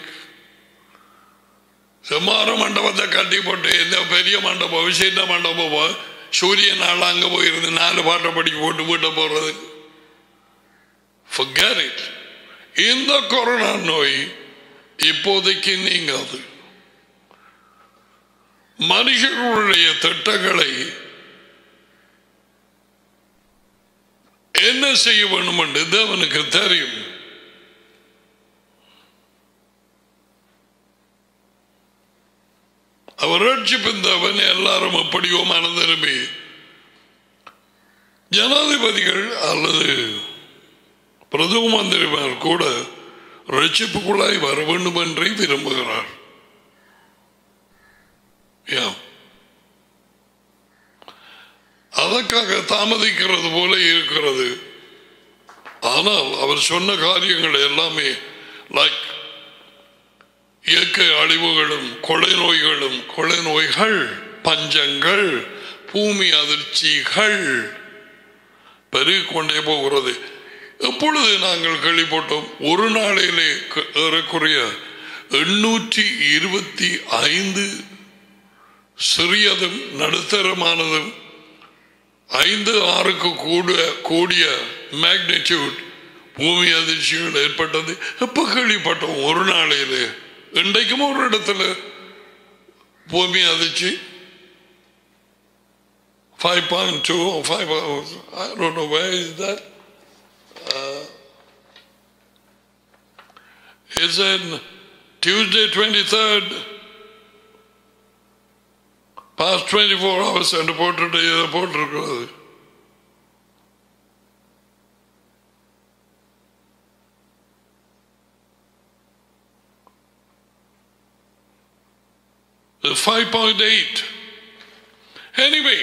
செம்மார மண்டபத்தை கட்டி போட்டு எந்த பெரிய மண்டபம் விசேஷ மண்டபம் சூரிய நாள் அங்க போயிருந்து நாலு பாட்டை படிக்க போட்டு வீட்டை போறது Forget it. இந்த கொரோனா நோய் இப்போதைக்கு நீங்காது மனுஷர்களுடைய திட்டங்களை என்ன செய்ய வேண்டும் என்று தேவனுக்கு தெரியும் அவர் ரட்சிப்பிந்தவன் எல்லாரும் எப்படியோ மனம் திரும்பி ஜனாதிபதிகள் அல்லது பிரதம மந்திரிமார் கூட ரட்சிப்புக்குள்ளாய் வர வேண்டும் என்றே விரும்புகிறார் Yeah. அதற்காக தாமதிக்கிறது போல இருக்கிறது ஆனால் அவர் சொன்ன காரியங்கள் எல்லாமே லைக் இயற்கை அழிவுகளும் கொலை நோய்களும் கொலை நோய்கள் பஞ்சங்கள் பூமி அதிர்ச்சிகள் பெருகிக் கொண்டே போகிறது எப்பொழுது நாங்கள் கேள்விப்பட்டோம் ஒரு நாளிலே க- ஏறக்குறைய எண்ணூற்றி இருபத்தி ஐந்து சிறியதும் நடுத்தரமானதும் ஐந்து ஆறுக்கு கூட கூடிய மேக்னிடியூட் பூமி அதிர்ச்சிகள் ஏற்பட்டது எப்ப கேள்விப்பட்டோம் ஒரு நாளையிலே இன்றைக்கும் ஒரு இடத்துல பூமி அதிர்ச்சி five point two five I don't know where is that it's in Tuesday twenty third past twenty four hours என்று போட்டுட்டு இதை போட்டிருக்கிறது ஃபைவ் பாயிண்ட் எயிட் எனிவே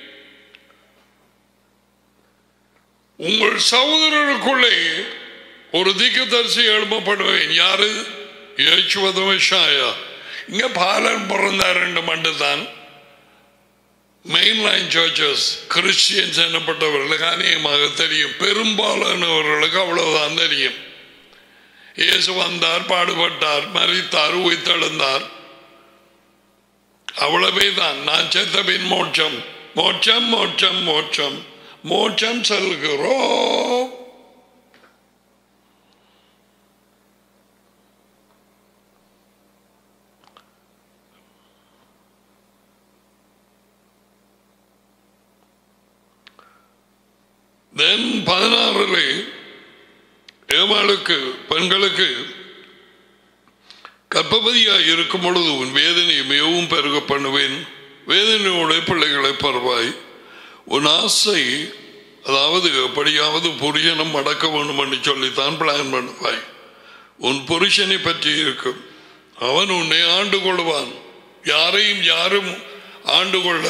உங்கள் சகோதரருக்குள்ளே ஒரு தீக்கதரிசி எழுப்பப்படுவேன் யாரு യേശുവധമശായ ഇങ്ങ പാലൻ പിറന്ന രണ്ട് മണ്ട് താൻ மெயின் லைன் சர்ச்சஸ் கிறிஸ்டியன்ஸ் என்னப்பட்டவர்களுக்கு அநேகமாக தெரியும் பெரும்பாலானவர்களுக்கு அவ்வளவுதான் தெரியும் இயேசு வந்தார் பாடுபட்டார் மறித்தார் உயிர்த்தெழுந்தார் அவ்வளவே தான் நான் செத்த பின் மோட்சம் மோட்சம் மோட்சம் மோட்சம் மோட்சம் செல்கிறோம் தென் பதினாறிலே ஏமாளுக்கு பெண்களுக்கு கர்ப்பவதியாய் இருக்கும் பொழுது உன் வேதனையை மிகவும் பெருக பண்ணுவேன் வேதனையோட பிள்ளைகளை பரவாய் உன் ஆசை அதாவது எப்படியாவது புருஷனும் அடக்க வேண்டும் என்று சொல்லித்தான் பிளான் பண்ணுவாய் உன் புருஷனை பற்றி இருக்கும் அவன் உன்னை ஆண்டு கொள்வான் யாரையும் யாரும் ஆண்டு கொள்ள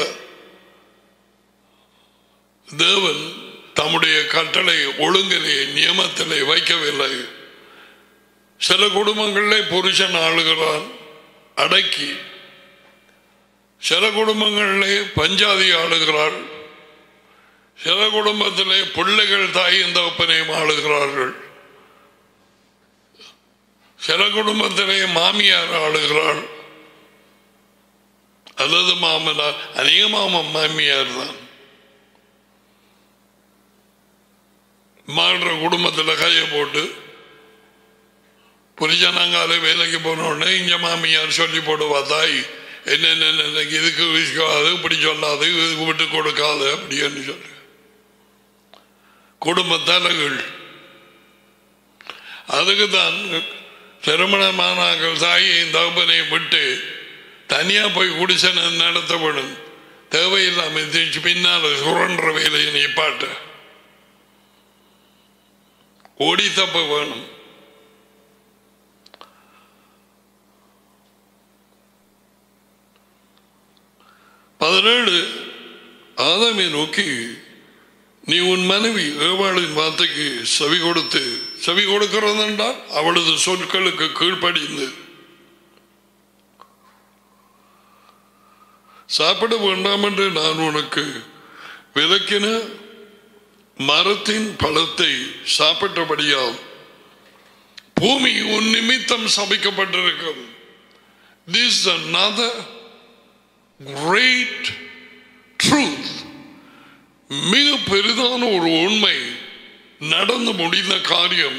தேவன் தம்முடைய கட்டளை ஒழுங்கிலே நியமத்திலே வைக்கவில்லை சில குடும்பங்களிலே புருஷன் ஆளுகிறான் அடக்கி சில குடும்பங்களிலே பஞ்சாதி ஆளுகிறாள் சில குடும்பத்திலே பிள்ளைகள் தாயின் தகப்பனையும் ஆளுகிறார்கள் சில குடும்பத்திலே மாமியார் ஆளுகிறாள் அல்லது மாமனார் அநேகமாக மாமியார் தான் மாடுற குடும்பத்தில் கையை போட்டு புரிஜனங்கால வேலைக்கு போன உடனே இங்க மாமியார் சொல்லி போடுவா தாய் என்னென்ன இதுக்கு விஷக்காது இப்படி சொல்லாது இதுக்கு விட்டு கொடுக்காது அப்படின்னு சொல்லு குடும்ப தலைகள் அதுக்கு தான் திருமணமானாங்கள் தாயையும் தகப்பனையும் விட்டு தனியா போய் குடிசனை நடத்தப்படும் தேவையில்லாமல் திருச்சி பின்னால் சுரன்ற வேலையை நிப்பாட்ட ஓடி தப்ப வேணும் பதினேழு ஆதாமை நோக்கி நீ உன் மனைவி ஏவாளின் வார்த்தைக்கு செவி கொடுத்து செவி கொடுக்கிறது என்றால் அவளது சொற்களுக்கு கீழ்ப்படிந்து சாப்பிட வேண்டாம் என்று நான் உனக்கு விலக்கின மரத்தின் பழத்தை சாப்பிட்டபடியால் பூமி உன் நிமித்தம் சபிக்கப்பட்டிருக்கும் திஸ் another great truth மிக பெரிதான ஒரு உண்மை நடந்து முடிந்த காரியம்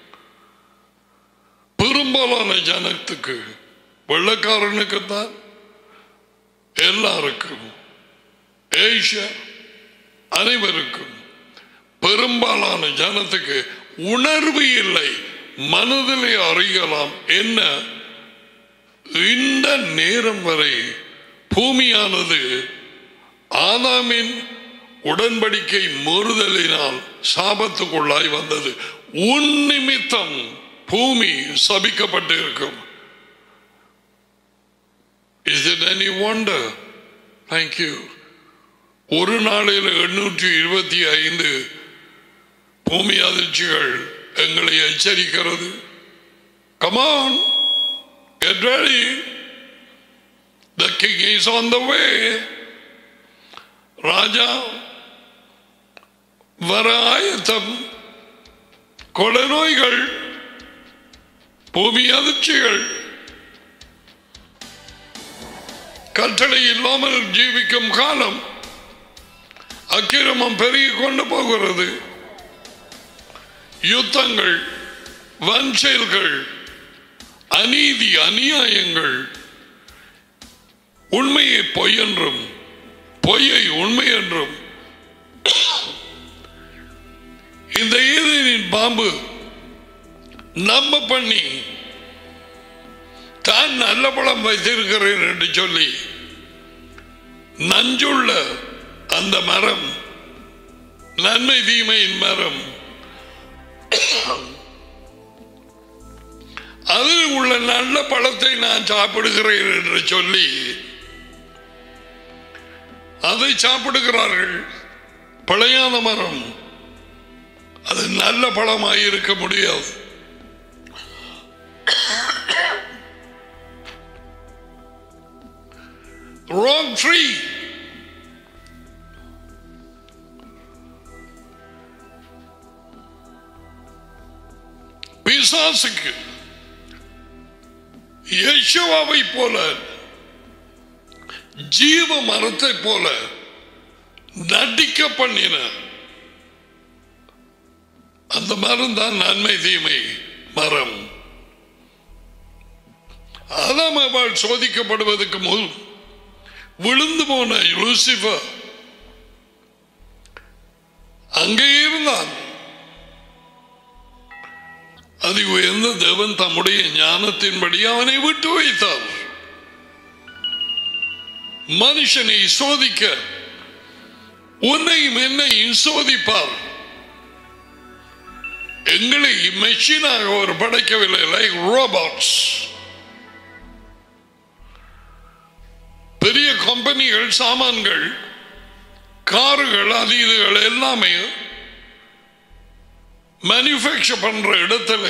பெரும்பாலான ஜனத்துக்கு வெள்ளக்காரனுக்குத்தான் எல்லாருக்கும் ஏஷியா அனைவருக்கும் பெரும்பாலான ஜனத்துக்கு உணர்வு இல்லை மனதிலே அறியலாம் என்ன இந்த நேரம் வரை பூமியானது ஆதாமின் உடன்படிக்கை மீறுதலினால் சாபத்துக்குள்ளாய் வந்தது உன் நிமித்தம் பூமி சபிக்கப்பட்டிருக்கும் Is it any wonder? Thank you. ஒரு நாளில் எண்ணூற்றி இருபத்தி ஐந்து பூமி அதிர்ச்சிகள் எங்களை எச்சரிக்கிறது come on get ready the king is on the way ராஜா வர ஆயத்தம் கொலை நோய்கள் பூமி அதிர்ச்சிகள் கட்டளை இல்லாமல் ஜீவிக்கும் காலம் அக்கிரமம் பெருகிக் கொண்டு போகிறது யுத்தங்கள் வன்செயல்கள் அநீதி அநியாயங்கள் உண்மையை பொய் என்றும் பொய்யை உண்மை என்றும் இந்த ஈரனின் பாம்பு நம்ப பண்ணி தான் நல்ல பழம் வைத்திருக்கிறேன் என்று சொல்லி நஞ்சுள்ள அந்த மரம் நன்மை தீமையின் மரம் அதில் உள்ள நல்ல பழத்தை நான் சாப்பிடுகிறேன் என்று சொல்லி அதை சாப்பிடுகிறார்கள் பழையான மரம் அது நல்ல பழமாய் இருக்க முடியாது wrong tree பிசாசுக்கு யேசுவாவை போல ஜீவ மரத்தை போல நடிக்க பண்ணின அந்த மரம் தான் நன்மை தீமை மரம் ஆதாம் அவள் சோதிக்கப்படுவதற்கு முன் விழுந்து போன லூசிபர் அங்கே இருந்தான் அது உயர்ந்த தேவன் தம்முடைய ஞானத்தின்படி அவனை விட்டு வைத்தார் மனுஷனை சோதிக்க உன்னையும் என்னையும் சோதிப்பார் எங்களை மெஷினாக அவர் படைக்கவில்லை லைக் ரோபாட்ஸ் பெரிய கம்பெனிகள் சாமான்கள் காருகள் அது இதுகள் எல்லாமே மேனுஃபேக்சர் பண்ற இடத்துல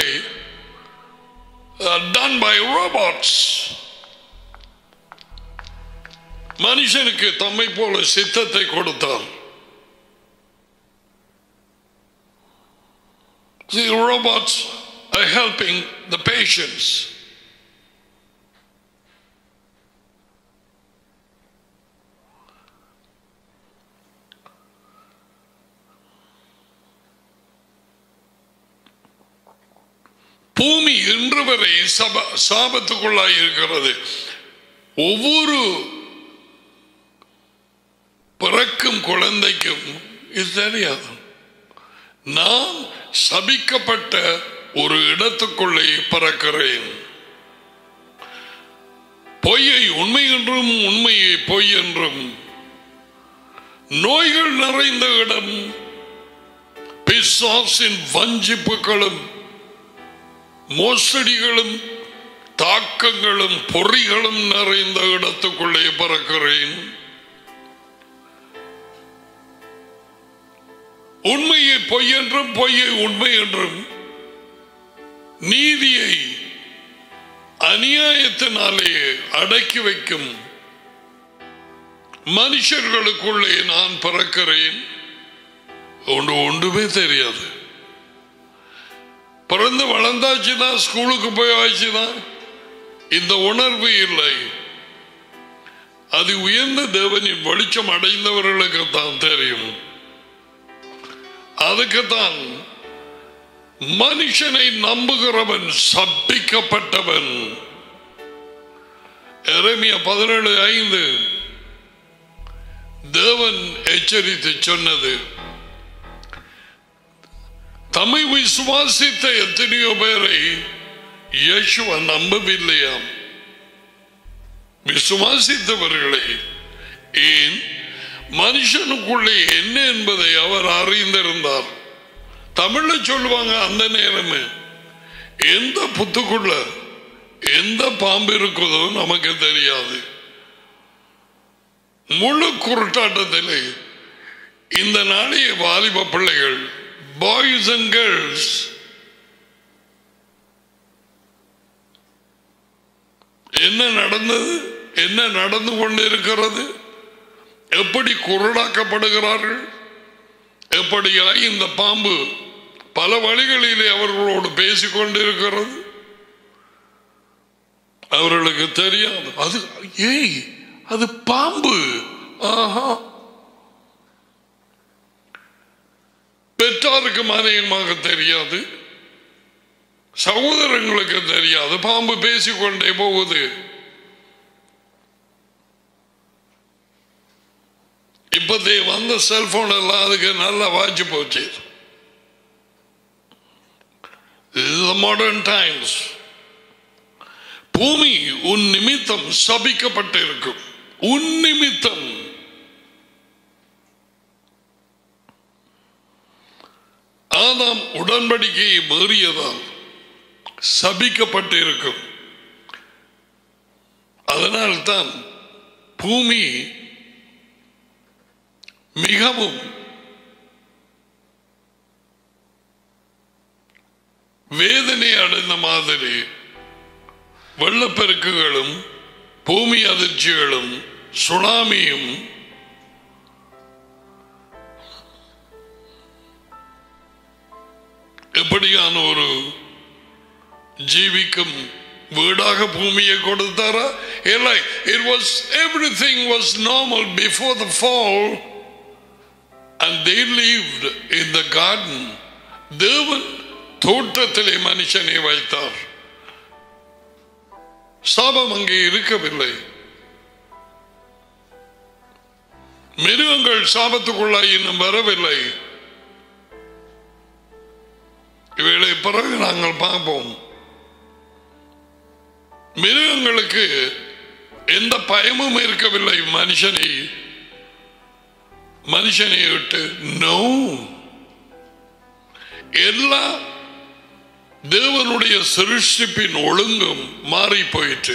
டன் பை ரோபாட்ஸ் மனுஷனுக்கு தம்மை போல சித்தத்தை கொடுத்தார் The robots are helping the patients. பூமி இன்று வரை சப சாபத்துக்குள்ளாய் இருக்கிறது ஒவ்வொரு பிறக்கும் குழந்தைக்கும் இது தெரியாது நான் சபிக்கப்பட்ட ஒரு இடத்துக்குள்ளே பிறக்கிறேன் பொய்யை உண்மை என்றும் உண்மையை பொய் என்றும் நோய்கள் நிறைந்த இடம் பிசாசின் வஞ்சிப்புகளும் மோசடிகளும் தாக்கங்களும் பொறிகளும் நிறைந்த இடத்துக்குள்ளே பிறக்கிறேன் உண்மையை பொய் என்றும் பொய்யை உண்மை என்றும் நீதியை அநியாயத்தினாலே அடக்கி வைக்கும் மனுஷர்களுக்குள்ளே நான் பிறக்கிறேன் ஒன்று ஒன்றுமே தெரியாது பிறந்து வளர்ந்தாச்சுதான் ஸ்கூலுக்கு போய் ஆச்சுதான் இந்த உணர்வு இல்லை அது உயர்ந்த தேவனின் வெளிச்சம் அடைந்தவர்களுக்கு தான் தெரியும் அதுக்குத்தான் மனுஷனை நம்புகிறவன் சபிக்கப்பட்டவன் எரேமியா பதினேழு ஐந்து தேவன் எச்சரித்து சொன்னது தம்மை விசுவாசித்த எத்தனையோ பேரை இயேசுவ நம்பவில்லையாம் விசுவாசித்தவர்களை ஏன் மனுஷனுக்குள்ளே என்ன என்பதை அவர் அறிந்திருந்தார் தமிழ்ல சொல்லுவாங்க அந்த நேரமே எந்த புத்துக்குள்ள எந்த பாம்பு இருக்குதோ நமக்கு தெரியாது முழு குருட்டாட்டத்திலே இந்த நாளைய வாலிப பிள்ளைகள் பாய்ஸ் அண்ட் கேர்ள்ஸ் என்ன நடந்தது என்ன நடந்து கொண்டிருக்கிறது எப்படி குரடாக்கப்படுகிறார்கள் எப்படியாய் இந்த பாம்பு பல வழிகளிலே அவர்களோடு பேசிக் கொண்டிருக்கிறது அவர்களுக்கு தெரியாது அது ஏய் அது பாம்பு ஆஹா பெற்றாருக்கு அநேகமாக தெரியாது சகோதரங்களுக்கு தெரியாது பாம்பு பேசிக்கொண்டே போகுது இப்பதே வந்த செல்போன் எல்லாம் அதுக்கு நல்லா வாய்ச்சி போச்சு மாடர்ன் டைம்ஸ் பூமி உன் நிமித்தம் சபிக்கப்பட்டிருக்கும் உன் நிமித்தம் ஆதாம் உடன்படிக்கையை மீறியதால் சபிக்கப்பட்டிருக்கும் அதனால்தான் பூமி மிகவும் வேதனை அடைந்த மாதிரி வெள்ளப்பெருக்குகளும் பூமி அதிர்ச்சிகளும் சுனாமியும் எப்படியான ஒரு ஜீவிக்கும் வீடாக பூமியை கொடுத்தாரா இல்லை it was everything was normal before the fall and they lived in the garden தேவன் தோட்டத்திலே மனுஷனை வைத்தார் சாபம் அங்கே இருக்கவில்லை மிருகங்கள் சாபத்துக்குள்ளாய் இன்னும் வரவில்லை இவைகளை பிறகு நாங்கள் பார்ப்போம் மிருகங்களுக்கு எந்த பயமும் இருக்கவில்லை மனுஷனை மனுஷனை விட்டு நோ எல்லா தேவனுடைய சிருஷ்டிப்பின் ஒழுங்கும் மாறி போயிட்டு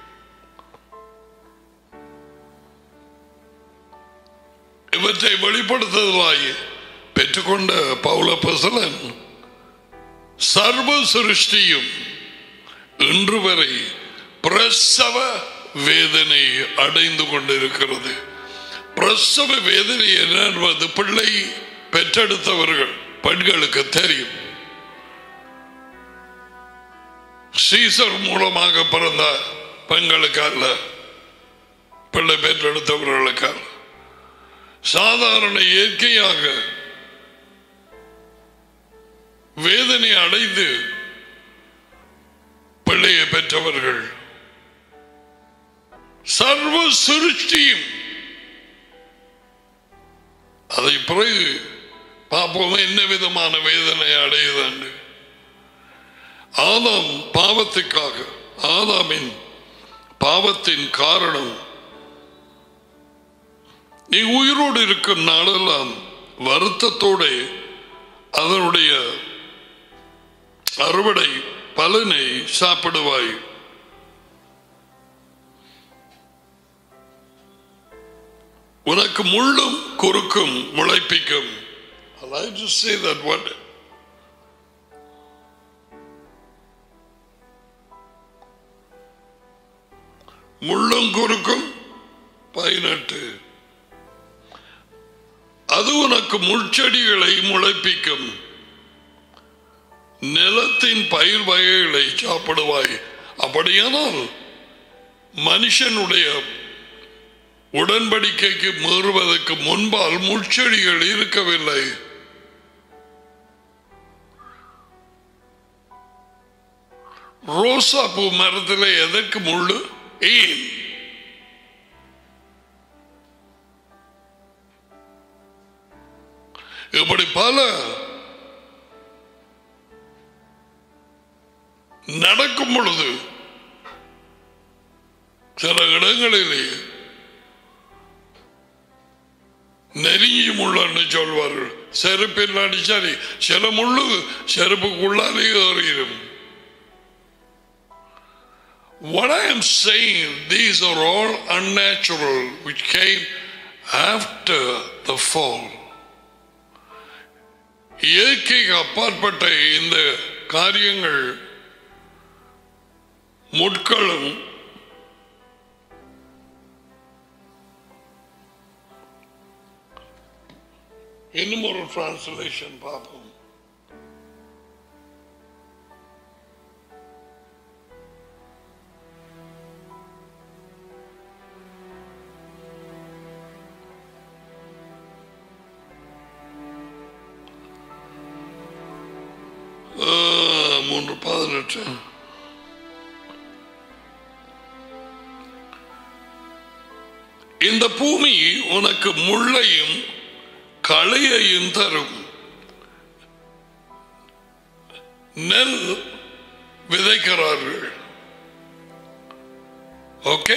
இவற்றை வெளிப்படுத்துதலாய் பெற்றுக்கொண்ட பவுல பசலன் சர்வ சிருஷ்டியும் இன்று வரை பிரசவ வேதனை அடைந்து கொண்டிருக்கிறது பிரசவ வேதனை என்ன என்பது பிள்ளை பெற்றெடுத்தவர்கள் பெண்களுக்கு தெரியும் சீசர் மூலமாக பிறந்த பெண்களுக்கு அல்ல பிள்ளை பெற்றெடுத்தவர்களுக்கு அல்ல சாதாரண இயற்கையாக வேதனை அடைந்து பிள்ளையை பெற்றவர்கள் சர்வ சிருஷ்டியும் அதை பிறகு பார்ப்போம் என்ன விதமான வேதனை அடையுதாண்டு ஆதாம் பாவத்துக்காக ஆதாமின் பாவத்தின் காரணம் நீ உயிரோடு இருக்கும் நாளெல்லாம் வருத்தத்தோட அதனுடைய அறுவடை பலனை சாப்பிடுவாய் உனக்கு முள்ளும் குறுக்கும் முளைப்பிக்கும் I like to say that one. முள்ளும் குறுக்கும் பதினெட்டு அது உனக்கு முள்செடிகளை முளைப்பிக்கும் நிலத்தின் பயிர் வகைகளை சாப்பிடுவாய் அப்படியானால் மனுஷனுடைய உடன்படிக்கைக்கு மீறுவதற்கு முன்பால் முட்செடிகள் இருக்கவில்லை ரோசா பூ மரத்தில் எதற்கு முள்ளு ஏன் இப்படி பல நடக்கும் பொழுது சில இடங்களிலே நெருங்கி முள்ளன்னு சொல்வார்கள் செருப்பில் அடிச்சாரி சில முள்ளு செருப்புக்குள்ளாலே ஏறிடும் What I am saying, these are all unnatural, which came after the fall. இயற்கைக்கு அப்பாற்பட்ட இந்த காரியங்கள் முட்களும் இன்னும் ஒரு டிரான்ஸ்லேஷன் பார்ப்போம் ஆ, மூன்று பதினெட்டு இந்த பூமி உனக்கு முள்ளையும் களையையும் தரும் நெல் விதைக்கிறார்கள் ஓகே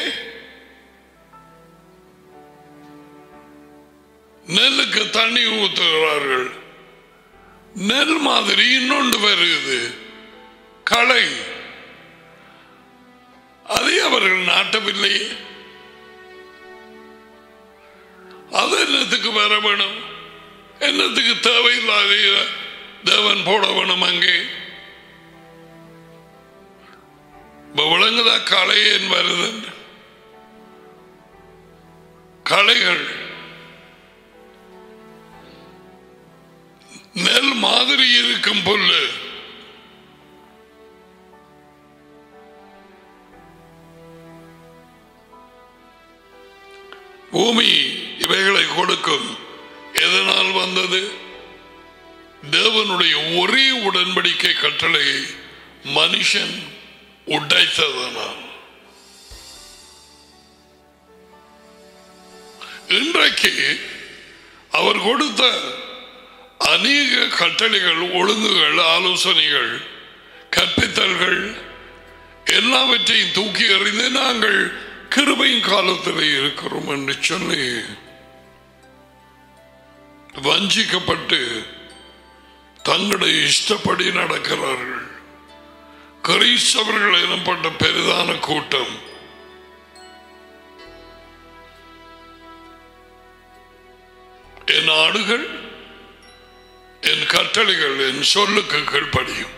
நெல்லுக்கு தண்ணி ஊத்துகிறார்கள் நெல் மாதிரி இன்னொன்று வருது களை அதை அவர்கள் நாட்டவில்லையே அது என்னத்துக்கு வர வேணும் என்னத்துக்கு தேவையில்லாத தேவன் போட வேணும் அங்கே இப்ப விளங்குதா களை ஏன் வருது களைகள் நெல் மாதிரி இருக்கும் புல்லு பூமி இவைகளை கொடுக்கும் எதனால் வந்தது தேவனுடைய ஒரே உடன்படிக்கை கட்டளையை மனுஷன் உடைத்ததனால் இன்றைக்கு அவர் கொடுத்த அநேக கட்டளைகள் ஒழுங்குகள் ஆலோசனைகள் கற்பித்தல்கள் எல்லாவற்றையும் தூக்கி எறிந்து நாங்கள் கிருபையின் காலத்தில் இருக்கிறோம் என்று சொல்லி வஞ்சிக்கப்பட்டு தங்களுடைய இஷ்டப்படி நடக்கிறார்கள் கிறிஸ்தவர்கள் எனப்பட்ட பெரிதான கூட்டம் என் ஆடுகள் என் கட்டளைகள் என் சொல்லுக்கு கீழ்ப்படியும்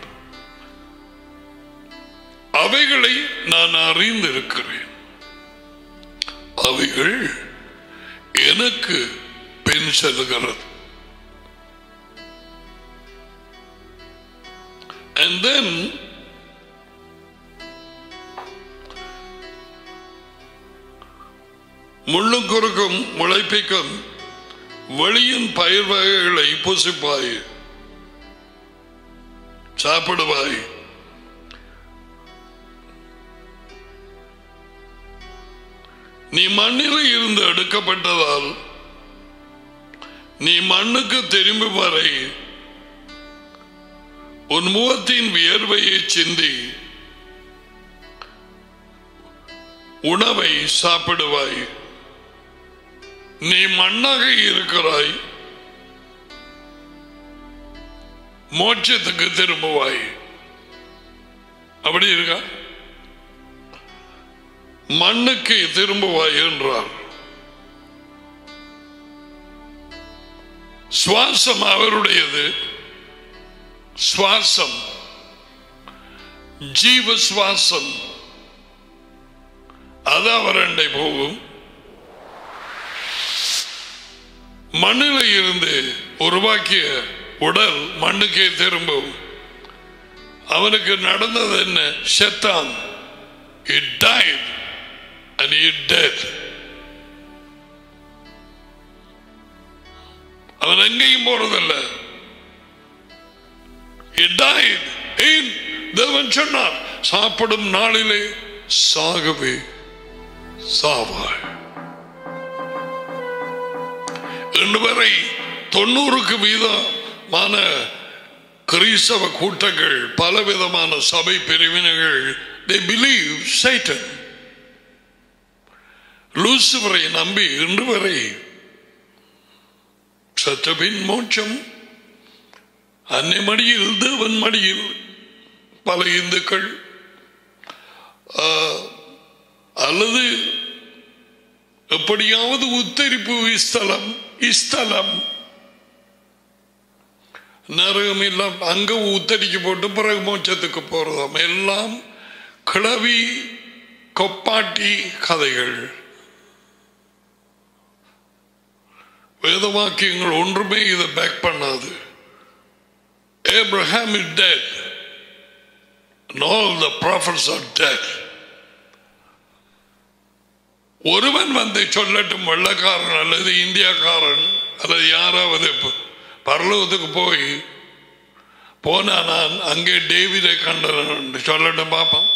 அவைகளை நான் அறிந்திருக்கிறேன் அவைகள் எனக்கு பின் செல்கிறது And then முள்ளும் குறுக்கும் முளைப்பிக்கும் வெளியின் பயிர் வகைகளை புசிப்பாய் சாப்பிடுவாய் நீ மண்ணில் இருந்து எடுக்கப்பட்டதால் நீ மண்ணுக்கு திரும்பி வரை உன் முகத்தின் வியர்வையை சிந்தி உணவை சாப்பிடுவாய் நீ மண்ணாக இருக்கிறாய் மோட்சத்துக்கு திரும்புவாய் அப்படி இருக்கா மண்ணுக்கு திரும்புவாய் என்றார் சுவாசம் அவருடையது சுவாசம் ஜீவ சுவாசம் அது அவரண்டை போகும் மண்ணில் இருந்து உருவாக்கிய உடல் மண்ணுக்கே திரும்பும் அவனுக்கு நடந்தது என்ன செத்தான் It died and he dead. அவன் எங்கேயும் போறதில்ல He died. ஏன் தேவன் சொன்னார் சாப்பிடும் நாளிலே சாகவே சாவாய் இன்று வரை தொண்ணூறுக்கு வீதமான கிறிஸ்தவ கூட்டங்கள் பலவிதமான சபை பிரிவினைகள் they believe Satan லூசிபரை நம்பி இன்று வரை சற்றபின் மோட்சம் அன்னை மடியில் தேவன் மடியில் பல இந்துக்கள் ஆ, அல்லது எப்படியாவது உத்தரிப்பு ஸ்தலம் ஸ்தலம் நரகம் எல்லாம் அங்க உத்தரிக்கு போட்டு பிறகு மோட்சத்துக்கு போறதாம் எல்லாம் கிளவி கொப்பாட்டி கதைகள் வேத வாக்கியங்கள் ஒன்றுமே இதை பேக் பண்ணாது Abraham is dead and all the prophets are dead ஒருவன் வந்து சொல்லட்டும் வெள்ளக்காரன் அல்லது இந்தியாக்காரன் அல்லது யாராவது ப- பரலோகத்துக்கு போய் போனா நான் அங்கே டேவிதை கண்டனன் சொல்லட்டும் பாப்போம்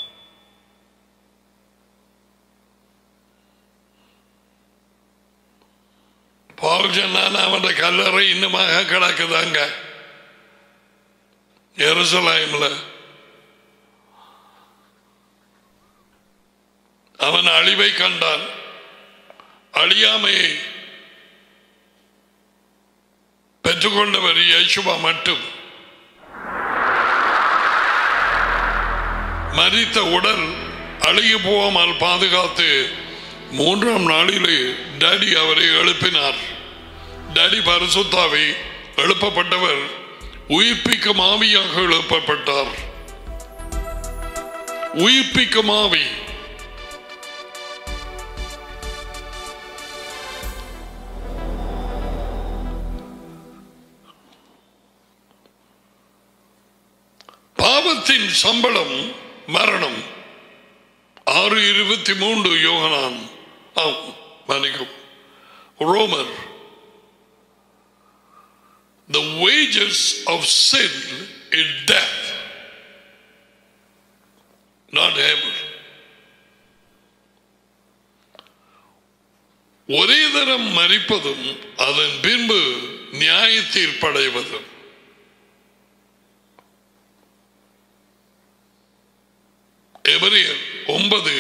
பால் சொன்னான் அவன் கல்லறை இன்னுமாக கிடக்குதாங்க எருசலேம்ல அவன் அழிவை கண்டான் அழியாமையை பெற்றுக்கொண்டவர் யேசுவா மட்டும் மரித்த உடல் அழுகி போகாமல் பாதுகாத்து மூன்றாம் நாளிலே டாடி அவரை எழுப்பினார் டாடி பரிசுத்தாவை எழுப்பப்பட்டவர் உயிர்ப்பிக்கும் ஆவியாக எழுப்பப்பட்டார் உயிர்ப்பிக்கும் ஆவி பாவத்தின் சம்பளம் மரணம் ஆறு இருபத்தி மூன்று யோகனான் ஆம், மன்னிக்கும் ரோமர் The wages of sin is death, not heaven. ஒரே தரம் மறிப்பதும் அதன் பின்பு நியாய தீர்ப்படைவதும் எபிரியர் ஒன்பது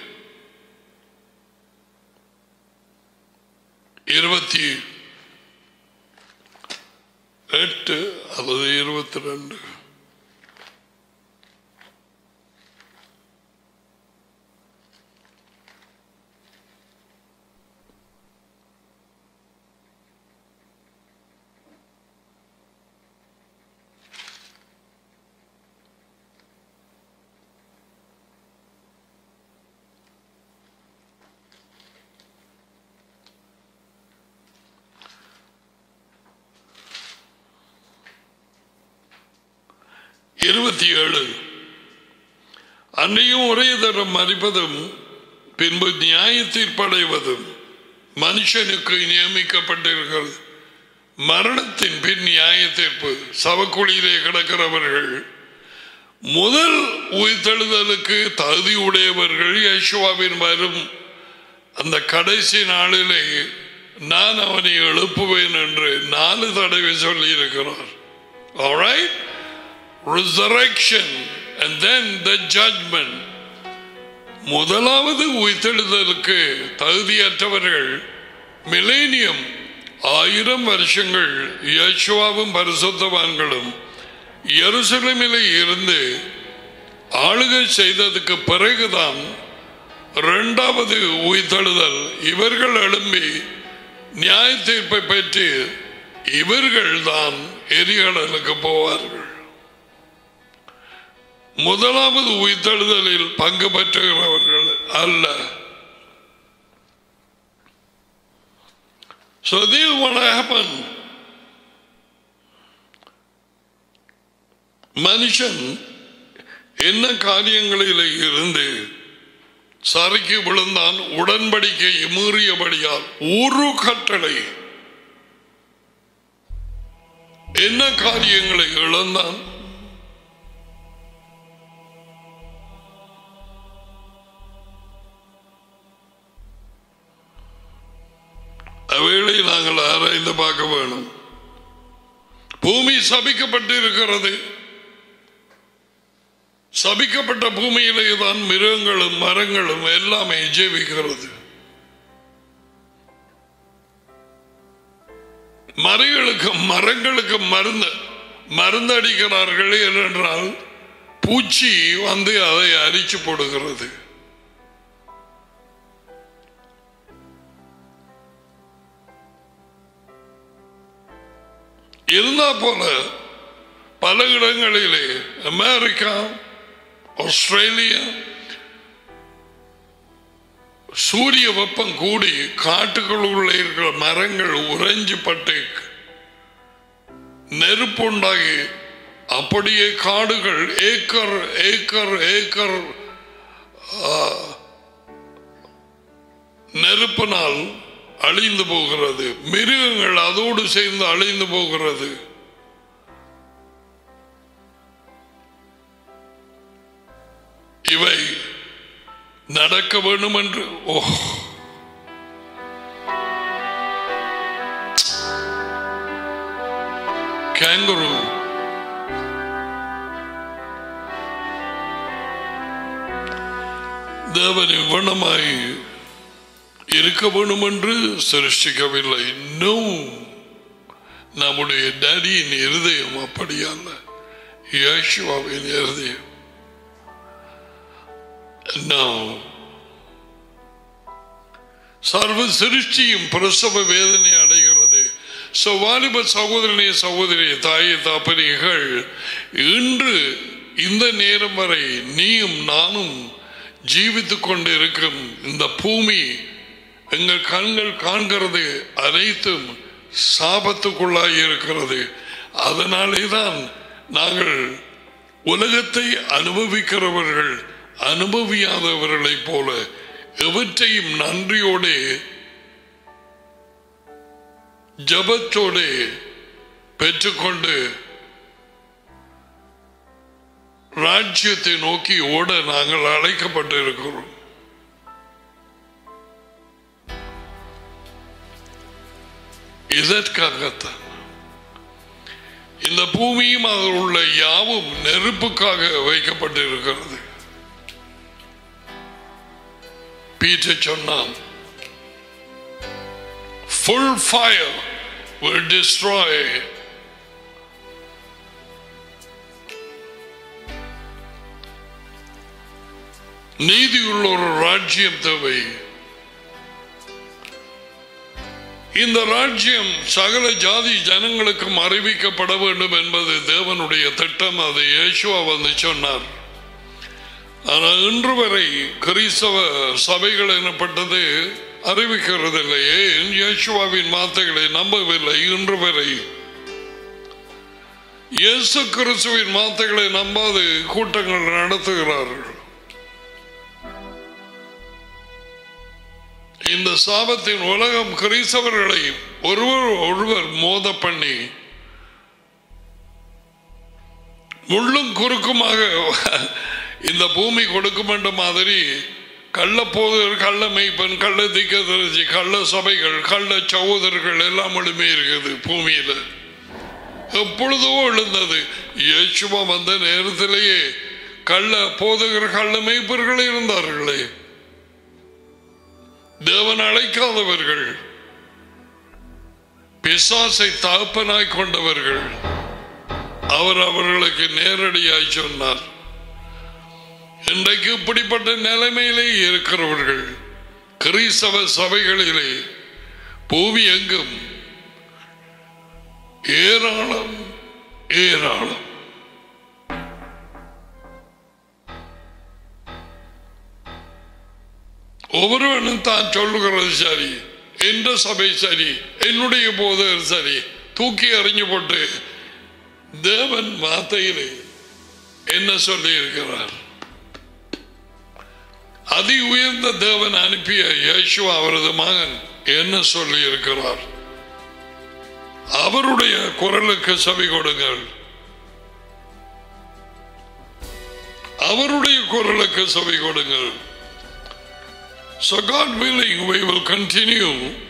இருபத்தி எட்டு அல்லது இருபத்தி ரெண்டு இருபத்தி ஏழு அன்னையும் ஒரே தரம் மறிப்பதும் பின்பு நியாய தீர்ப்படைவதும் மனுஷனுக்கு நியமிக்கப்பட்டிருக்கிறது மரணத்தின் பின் நியாய தீர்ப்பு சவக்குழியிலே கிடக்கிறவர்கள் முதல் உயிர்த்தெழுதலுக்கு தகுதி உடையவர்கள் யேசுவாவின் வரும் அந்த கடைசி நாளிலே நான் அவனை எழுப்புவேன் என்று நாலு தடவை சொல்லி இருக்கிறார் Alright? resurrection and then the judgment முதலாவது உயிர்த்தெழுதலுக்கு தகுதியற்றவர்கள் மிலேனியம் ஆயிரம் வருஷங்கள் யேசுவாவும் பரிசுத்தவான்களும் எருசலேமிலே இருந்து ஆளுகை செய்ததுக்கு பிறகுதான் இரண்டாவது உயிர்த்தெழுதல் இவர்கள் எழும்பி நியாய தீர்ப்பை பெற்று இவர்கள் தான் எரிகடலுக்கு போவார்கள் முதலாவது உயிர்த்தெழுதலில் பங்கு பெற்றுகிறவர்கள் அல்ல So this is what happened. மனுஷன் என்ன காரியங்களில் இருந்து சறுக்கி விழுந்தான் உடன்படிக்கை மீறியபடியால் ஒரு கட்டளை என்ன காரியங்களை இழந்தான் அவைகளை நாங்கள் ஆராய்ந்து பார்க்க வேணும் பூமி சபிக்கப்பட்டு இருக்கிறது சபிக்கப்பட்ட பூமியிலே தான் மிருகங்களும் மரங்களும் எல்லாமே ஜீவிக்கிறது மரங்களுக்கு மரங்களுக்கு மருந்து மருந்து அடிக்கிறார்கள் ஏனென்றால் பூச்சி வந்து அதை அரிச்சு போடுகிறது இருந்தா போல பல இடங்களிலே அமெரிக்கா ஆஸ்திரேலியா சூரிய வெப்பம் கூடி காட்டுக்குள்ள இருக்கிற மரங்கள் உறைஞ்சு பட்டு நெருப்புண்டாகி அப்படியே காடுகள் ஏக்கர் ஏக்கர் ஏக்கர் ஆ, நெருப்பினால் அழிந்து போகிறது மிருகங்கள் அதோடு சேர்ந்து அழிந்து போகிறது இவை நடக்க வேண்டும் என்று ஓ கேங்குரு தேவன் இவ்வண்ணமாய் இருக்க வேண்டும் என்று சிருஷ்டிக்கவில்லை இன்னும் நம்முடைய டேடியின் இருதயம் அப்படியல்ல யேசுவாவின் இருதயம் No. சர்வ சிருஷ்டியும் பிரசவ வேதனை அடைகிறது So, வாலிப சகோதரனே சகோதரி தாயை தாப்பனிகள் இன்று இந்த நேரம் வரை நீயும் நானும் ஜீவித்துக் கொண்டிருக்கும் இந்த பூமி எங்கள் கண்கள் காண்கிறது அனைத்தும் சாபத்துக்குள்ளாய் இருக்கிறது அதனாலே தான் நாங்கள் உலகத்தை அனுபவிக்கிறவர்கள் அனுபவியாதவர்களைப் போல எவற்றையும் நன்றியோடே ஜபத்தோடே பெற்றுக்கொண்டு ராஜ்யத்தை நோக்கி ஓட நாங்கள் அழைக்கப்பட்டு இருக்கிறோம் இதற்காகத்தான் இந்த பூமியும் அதில் உள்ள யாவும் நெருப்புக்காக வைக்கப்பட்டிருக்கிறது பீட்டர் சொன்னான் full fire will destroy நீதியுள்ள ஒரு ராஜ்யம் தேவை இந்த ராஜ்யம் சகல ஜாதி ஜனங்களுக்கும் அறிவிக்கப்பட வேண்டும் என்பது தேவனுடைய திட்டம் அதை இயேசுவா வந்து சொன்னார் ஆனால் இன்று வரை கிறிஸ்தவ சபைகள் எனப்பட்டது அறிவிக்கிறதில்லை ஏன் இயேசுவாவின் வார்த்தைகளை நம்பவில்லை இன்று வரை இயேசு கிறிஸ்துவின் வார்த்தைகளை நம்பாது கூட்டங்கள் நடத்துகிறார்கள் இந்த சாபத்தின் உலகம் கிறிஸ்தவர்களை ஒருவர் ஒருவர் மோத பண்ணி முள்ளும் குறுக்குமாக இந்த பூமி கொடுக்கும் என்ற மாதிரி கள்ள போதர் கள்ள மெய்ப்பன் கள்ள திக்க தெரிஞ்சு கள்ள சபைகள் கள்ள சகோதரர்கள் எல்லாம் ஒழுமே இருக்குது பூமியில எப்பொழுதோ எழுந்தது இயேசுவா வந்த நேரத்திலேயே கள்ள போதகர் கள்ள மெய்ப்பர்கள் இருந்தார்களே தேவன் அழைக்காதவர்கள் பிசாசை தகப்பனாய் கொண்டவர்கள் அவர் அவர்களுக்கு நேரடியாய் சொன்னார் இன்றைக்கு இப்படிப்பட்ட நிலைமையிலே இருக்கிறவர்கள் கிறிஸ்தவ சபைகளிலே பூமி எங்கும் ஏராளம் ஏராளம் ஒவ்வொருவனும் தான் சொல்லுகிறது சரி எந்த சபை சரி என்னுடைய போதகர் சரி தூக்கி அறிஞ்சு போட்டு தேவன் வார்த்தையிலே என்ன சொல்லி இருக்கிறார் அதி உயர்ந்த தேவன் அனுப்பிய இயேசு அவரது மகன் என்ன சொல்லி இருக்கிறார் அவருடைய குரலுக்கு செவி கொடுங்கள் அவருடைய குரலுக்கு செவி கொடுங்கள் So God willing, we will continue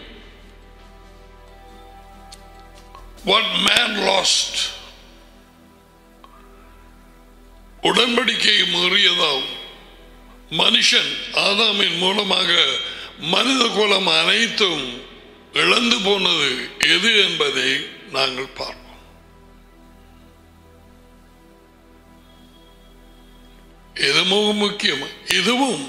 what man lost. உடன்படிக்கையை மீறியதாம் மனுஷன் ஆதாமின் மூலமாக மனித குலம் அனைத்தும் இழந்து போனது எது என்பதை நாங்கள் பார்ப்போம் இது மிக முக்கியம் இதுவும்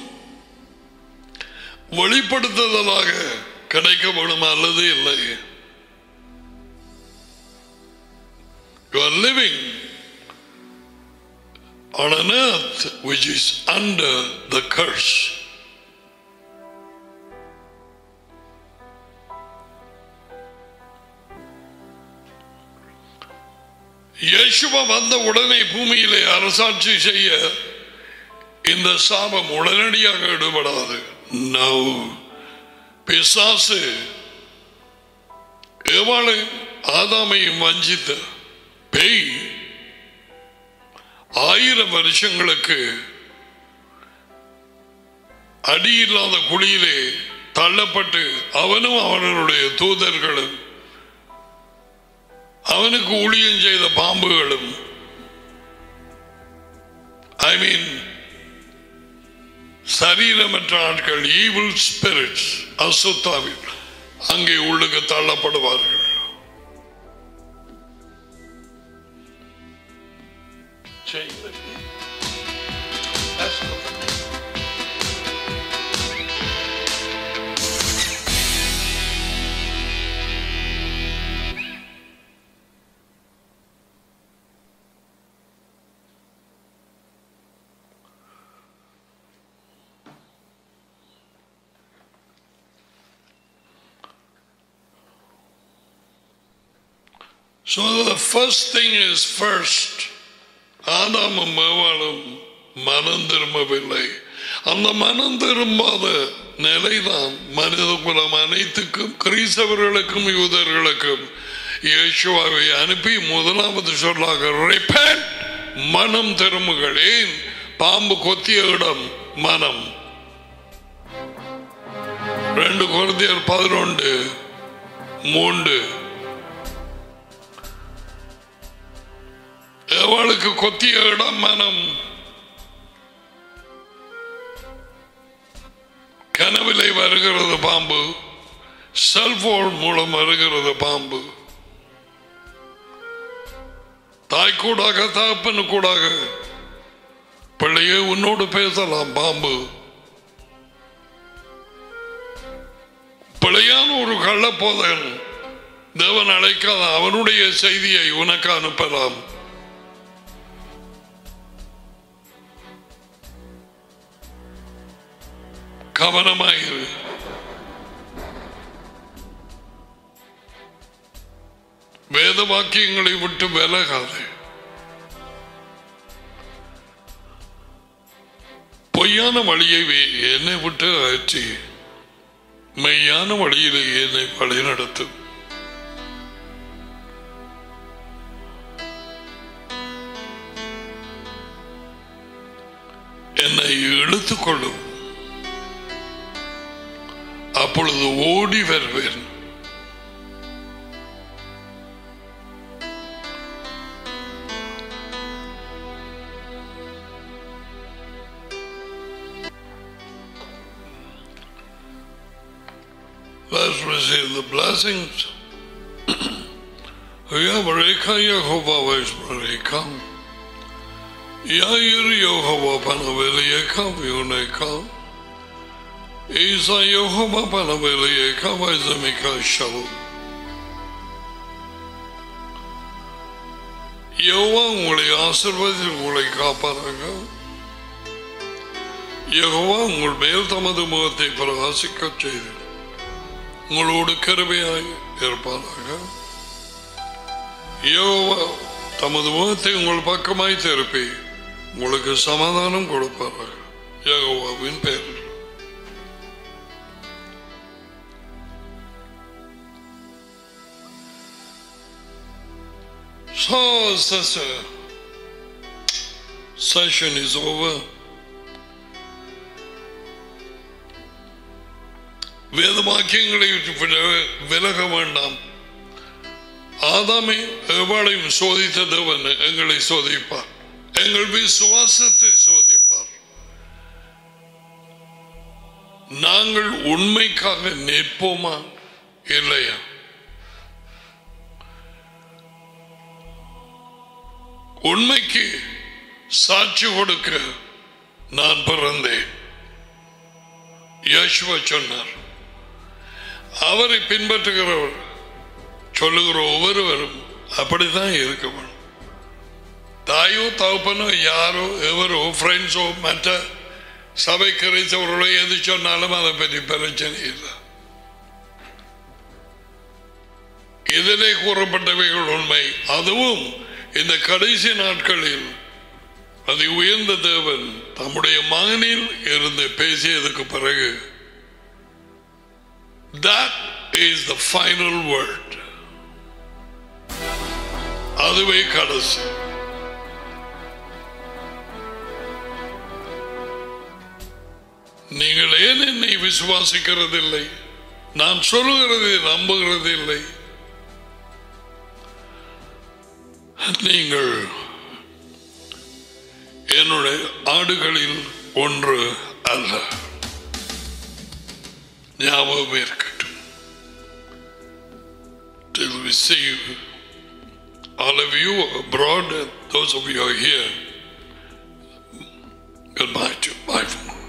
வெளிப்படுத்துதலாக கிடைக்கப்படும் அல்லது இல்லை living on an earth which is under the curse. இயேசுவ வந்த உடனே பூமியிலே அரசாட்சி செய்ய இந்த சாபம் உடனடியாக ஈடுபடாது நவ் பிசாசு ஏவாளையும் ஆதாமையும் வஞ்சித்த பேய் ஆயிரம் வருஷங்களுக்கு அடியில்லாத குழியிலே தள்ளப்பட்டு அவனும் அவனுடைய தூதர்களும் அவனுக்கு ஊழியம் செய்த பாம்புகளும் ஐ மீன் சரீரமற்ற ஆட்கள் ஈவில் ஸ்பிரிட்ஸ் அசுத்தாவில் அங்கே உள்ளுக்கு தள்ளப்படுவார்கள் So the first thing is first. ஆதாமும் மேவாளும் மனம் திரும்பவில்லை அந்த மனம் திரும்பாத நிலைதான் மனித குலம் அனைத்துக்கும் கிறிஸ்தவர்களுக்கும் யூதர்களுக்கும் இயேசுவாவை அனுப்பி முதலாவது சொல்லாக repent மனம் திரும்புகள் ஏன் பாம்பு கொத்திய இடம் மனம் ரெண்டு குழந்தையர் பதினொன்று மூன்று அவளுக்கு கொத்திய இடம் மனம் கனவிலை வருகிறது பாம்பு செல்போன் மூலம் வருகிறது பாம்பு தாய் கூடாக தகப்பனு கூடாக பிள்ளையே உன்னோடு பேசலாம் பாம்பு பிழையான ஒரு கள்ளப்போதன் தேவன் அழைக்காத அவனுடைய செய்தியை உனக்கு அனுப்பலாம் கவனமாயிரு வேத வாக்கியங்களை விட்டு விலகாது பொய்யான வழியை வே- என்னை விட்டு அகற்றி மெய்யான வழியிலே என்னை வழிநடத்தும் என்னை இழுத்துக் கொள்ளும் அப்பொழுது ஓடி வருவேன் Let's receive the blessings. Yavareka Yehovah Vishmareka. Yair Yehovah Panaveliyeka Vyuneka. Isa Yehovah Panaveliyeka Vizamika Shalom. யோவா உங்களை ஆசிர்வதித்து உங்களை காப்பாராக யெகோவா உங்கள் மேல் தமது முகத்தை பிரகாசிக்கச் செய்து உங்களோடு கருமையாய் இருப்பாராக யோவா தமது முகத்தை உங்கள் பக்கமாய் திருப்பி உங்களுக்கு சமாதானம் கொடுப்பாராக யெகோவாவின் பெயரில் So, sister, session is over. வேதவாக்கியங்களை விட்டு விட- விலக வேண்டாம் ஆதாமை எவாளையும் சோதித்த தேவன் எங்களை சோதிப்பார் எங்கள் விசுவாசத்தை சோதிப்பார் நாங்கள் உண்மைக்காக நிற்போமா இல்லையா உண்மைக்கு சாட்சி கொடுக்க நான் பிறந்தேன் யேசுவ சொன்னார் அவரை பின்பற்றுகிறவர் சொல்லுகிற ஒவ்வொருவரும் அப்படித்தான் இருக்க வேணும் தாயோ தகப்பனோ யாரோ எவரோ ஃப்ரெண்ட்ஸோ மற்ற சபை கரைச்சவர்களோ எது சொன்னாலும் அதை பற்றி பிரச்சனை இல்லை இதிலே கூறப்பட்டவைகள் உண்மை அதுவும் இந்த கடைசி நாட்களில் அது உயர்ந்த தேவன் தம்முடைய மகனில் இருந்து பேசியதுக்கு பிறகு that is the final word அதுவே கடைசி நீங்கள் ஏன் என்னை விசுவாசிக்கிறதில்லை நான் சொல்லுகிறதை நம்புகிறதில்லை நீங்கள் என்னுடைய ஆடுகளில் ஒன்று அல்ல ஞாபகம் இருக்கட்டும் till we see you, all of you abroad and those of you are here goodbye to bye for now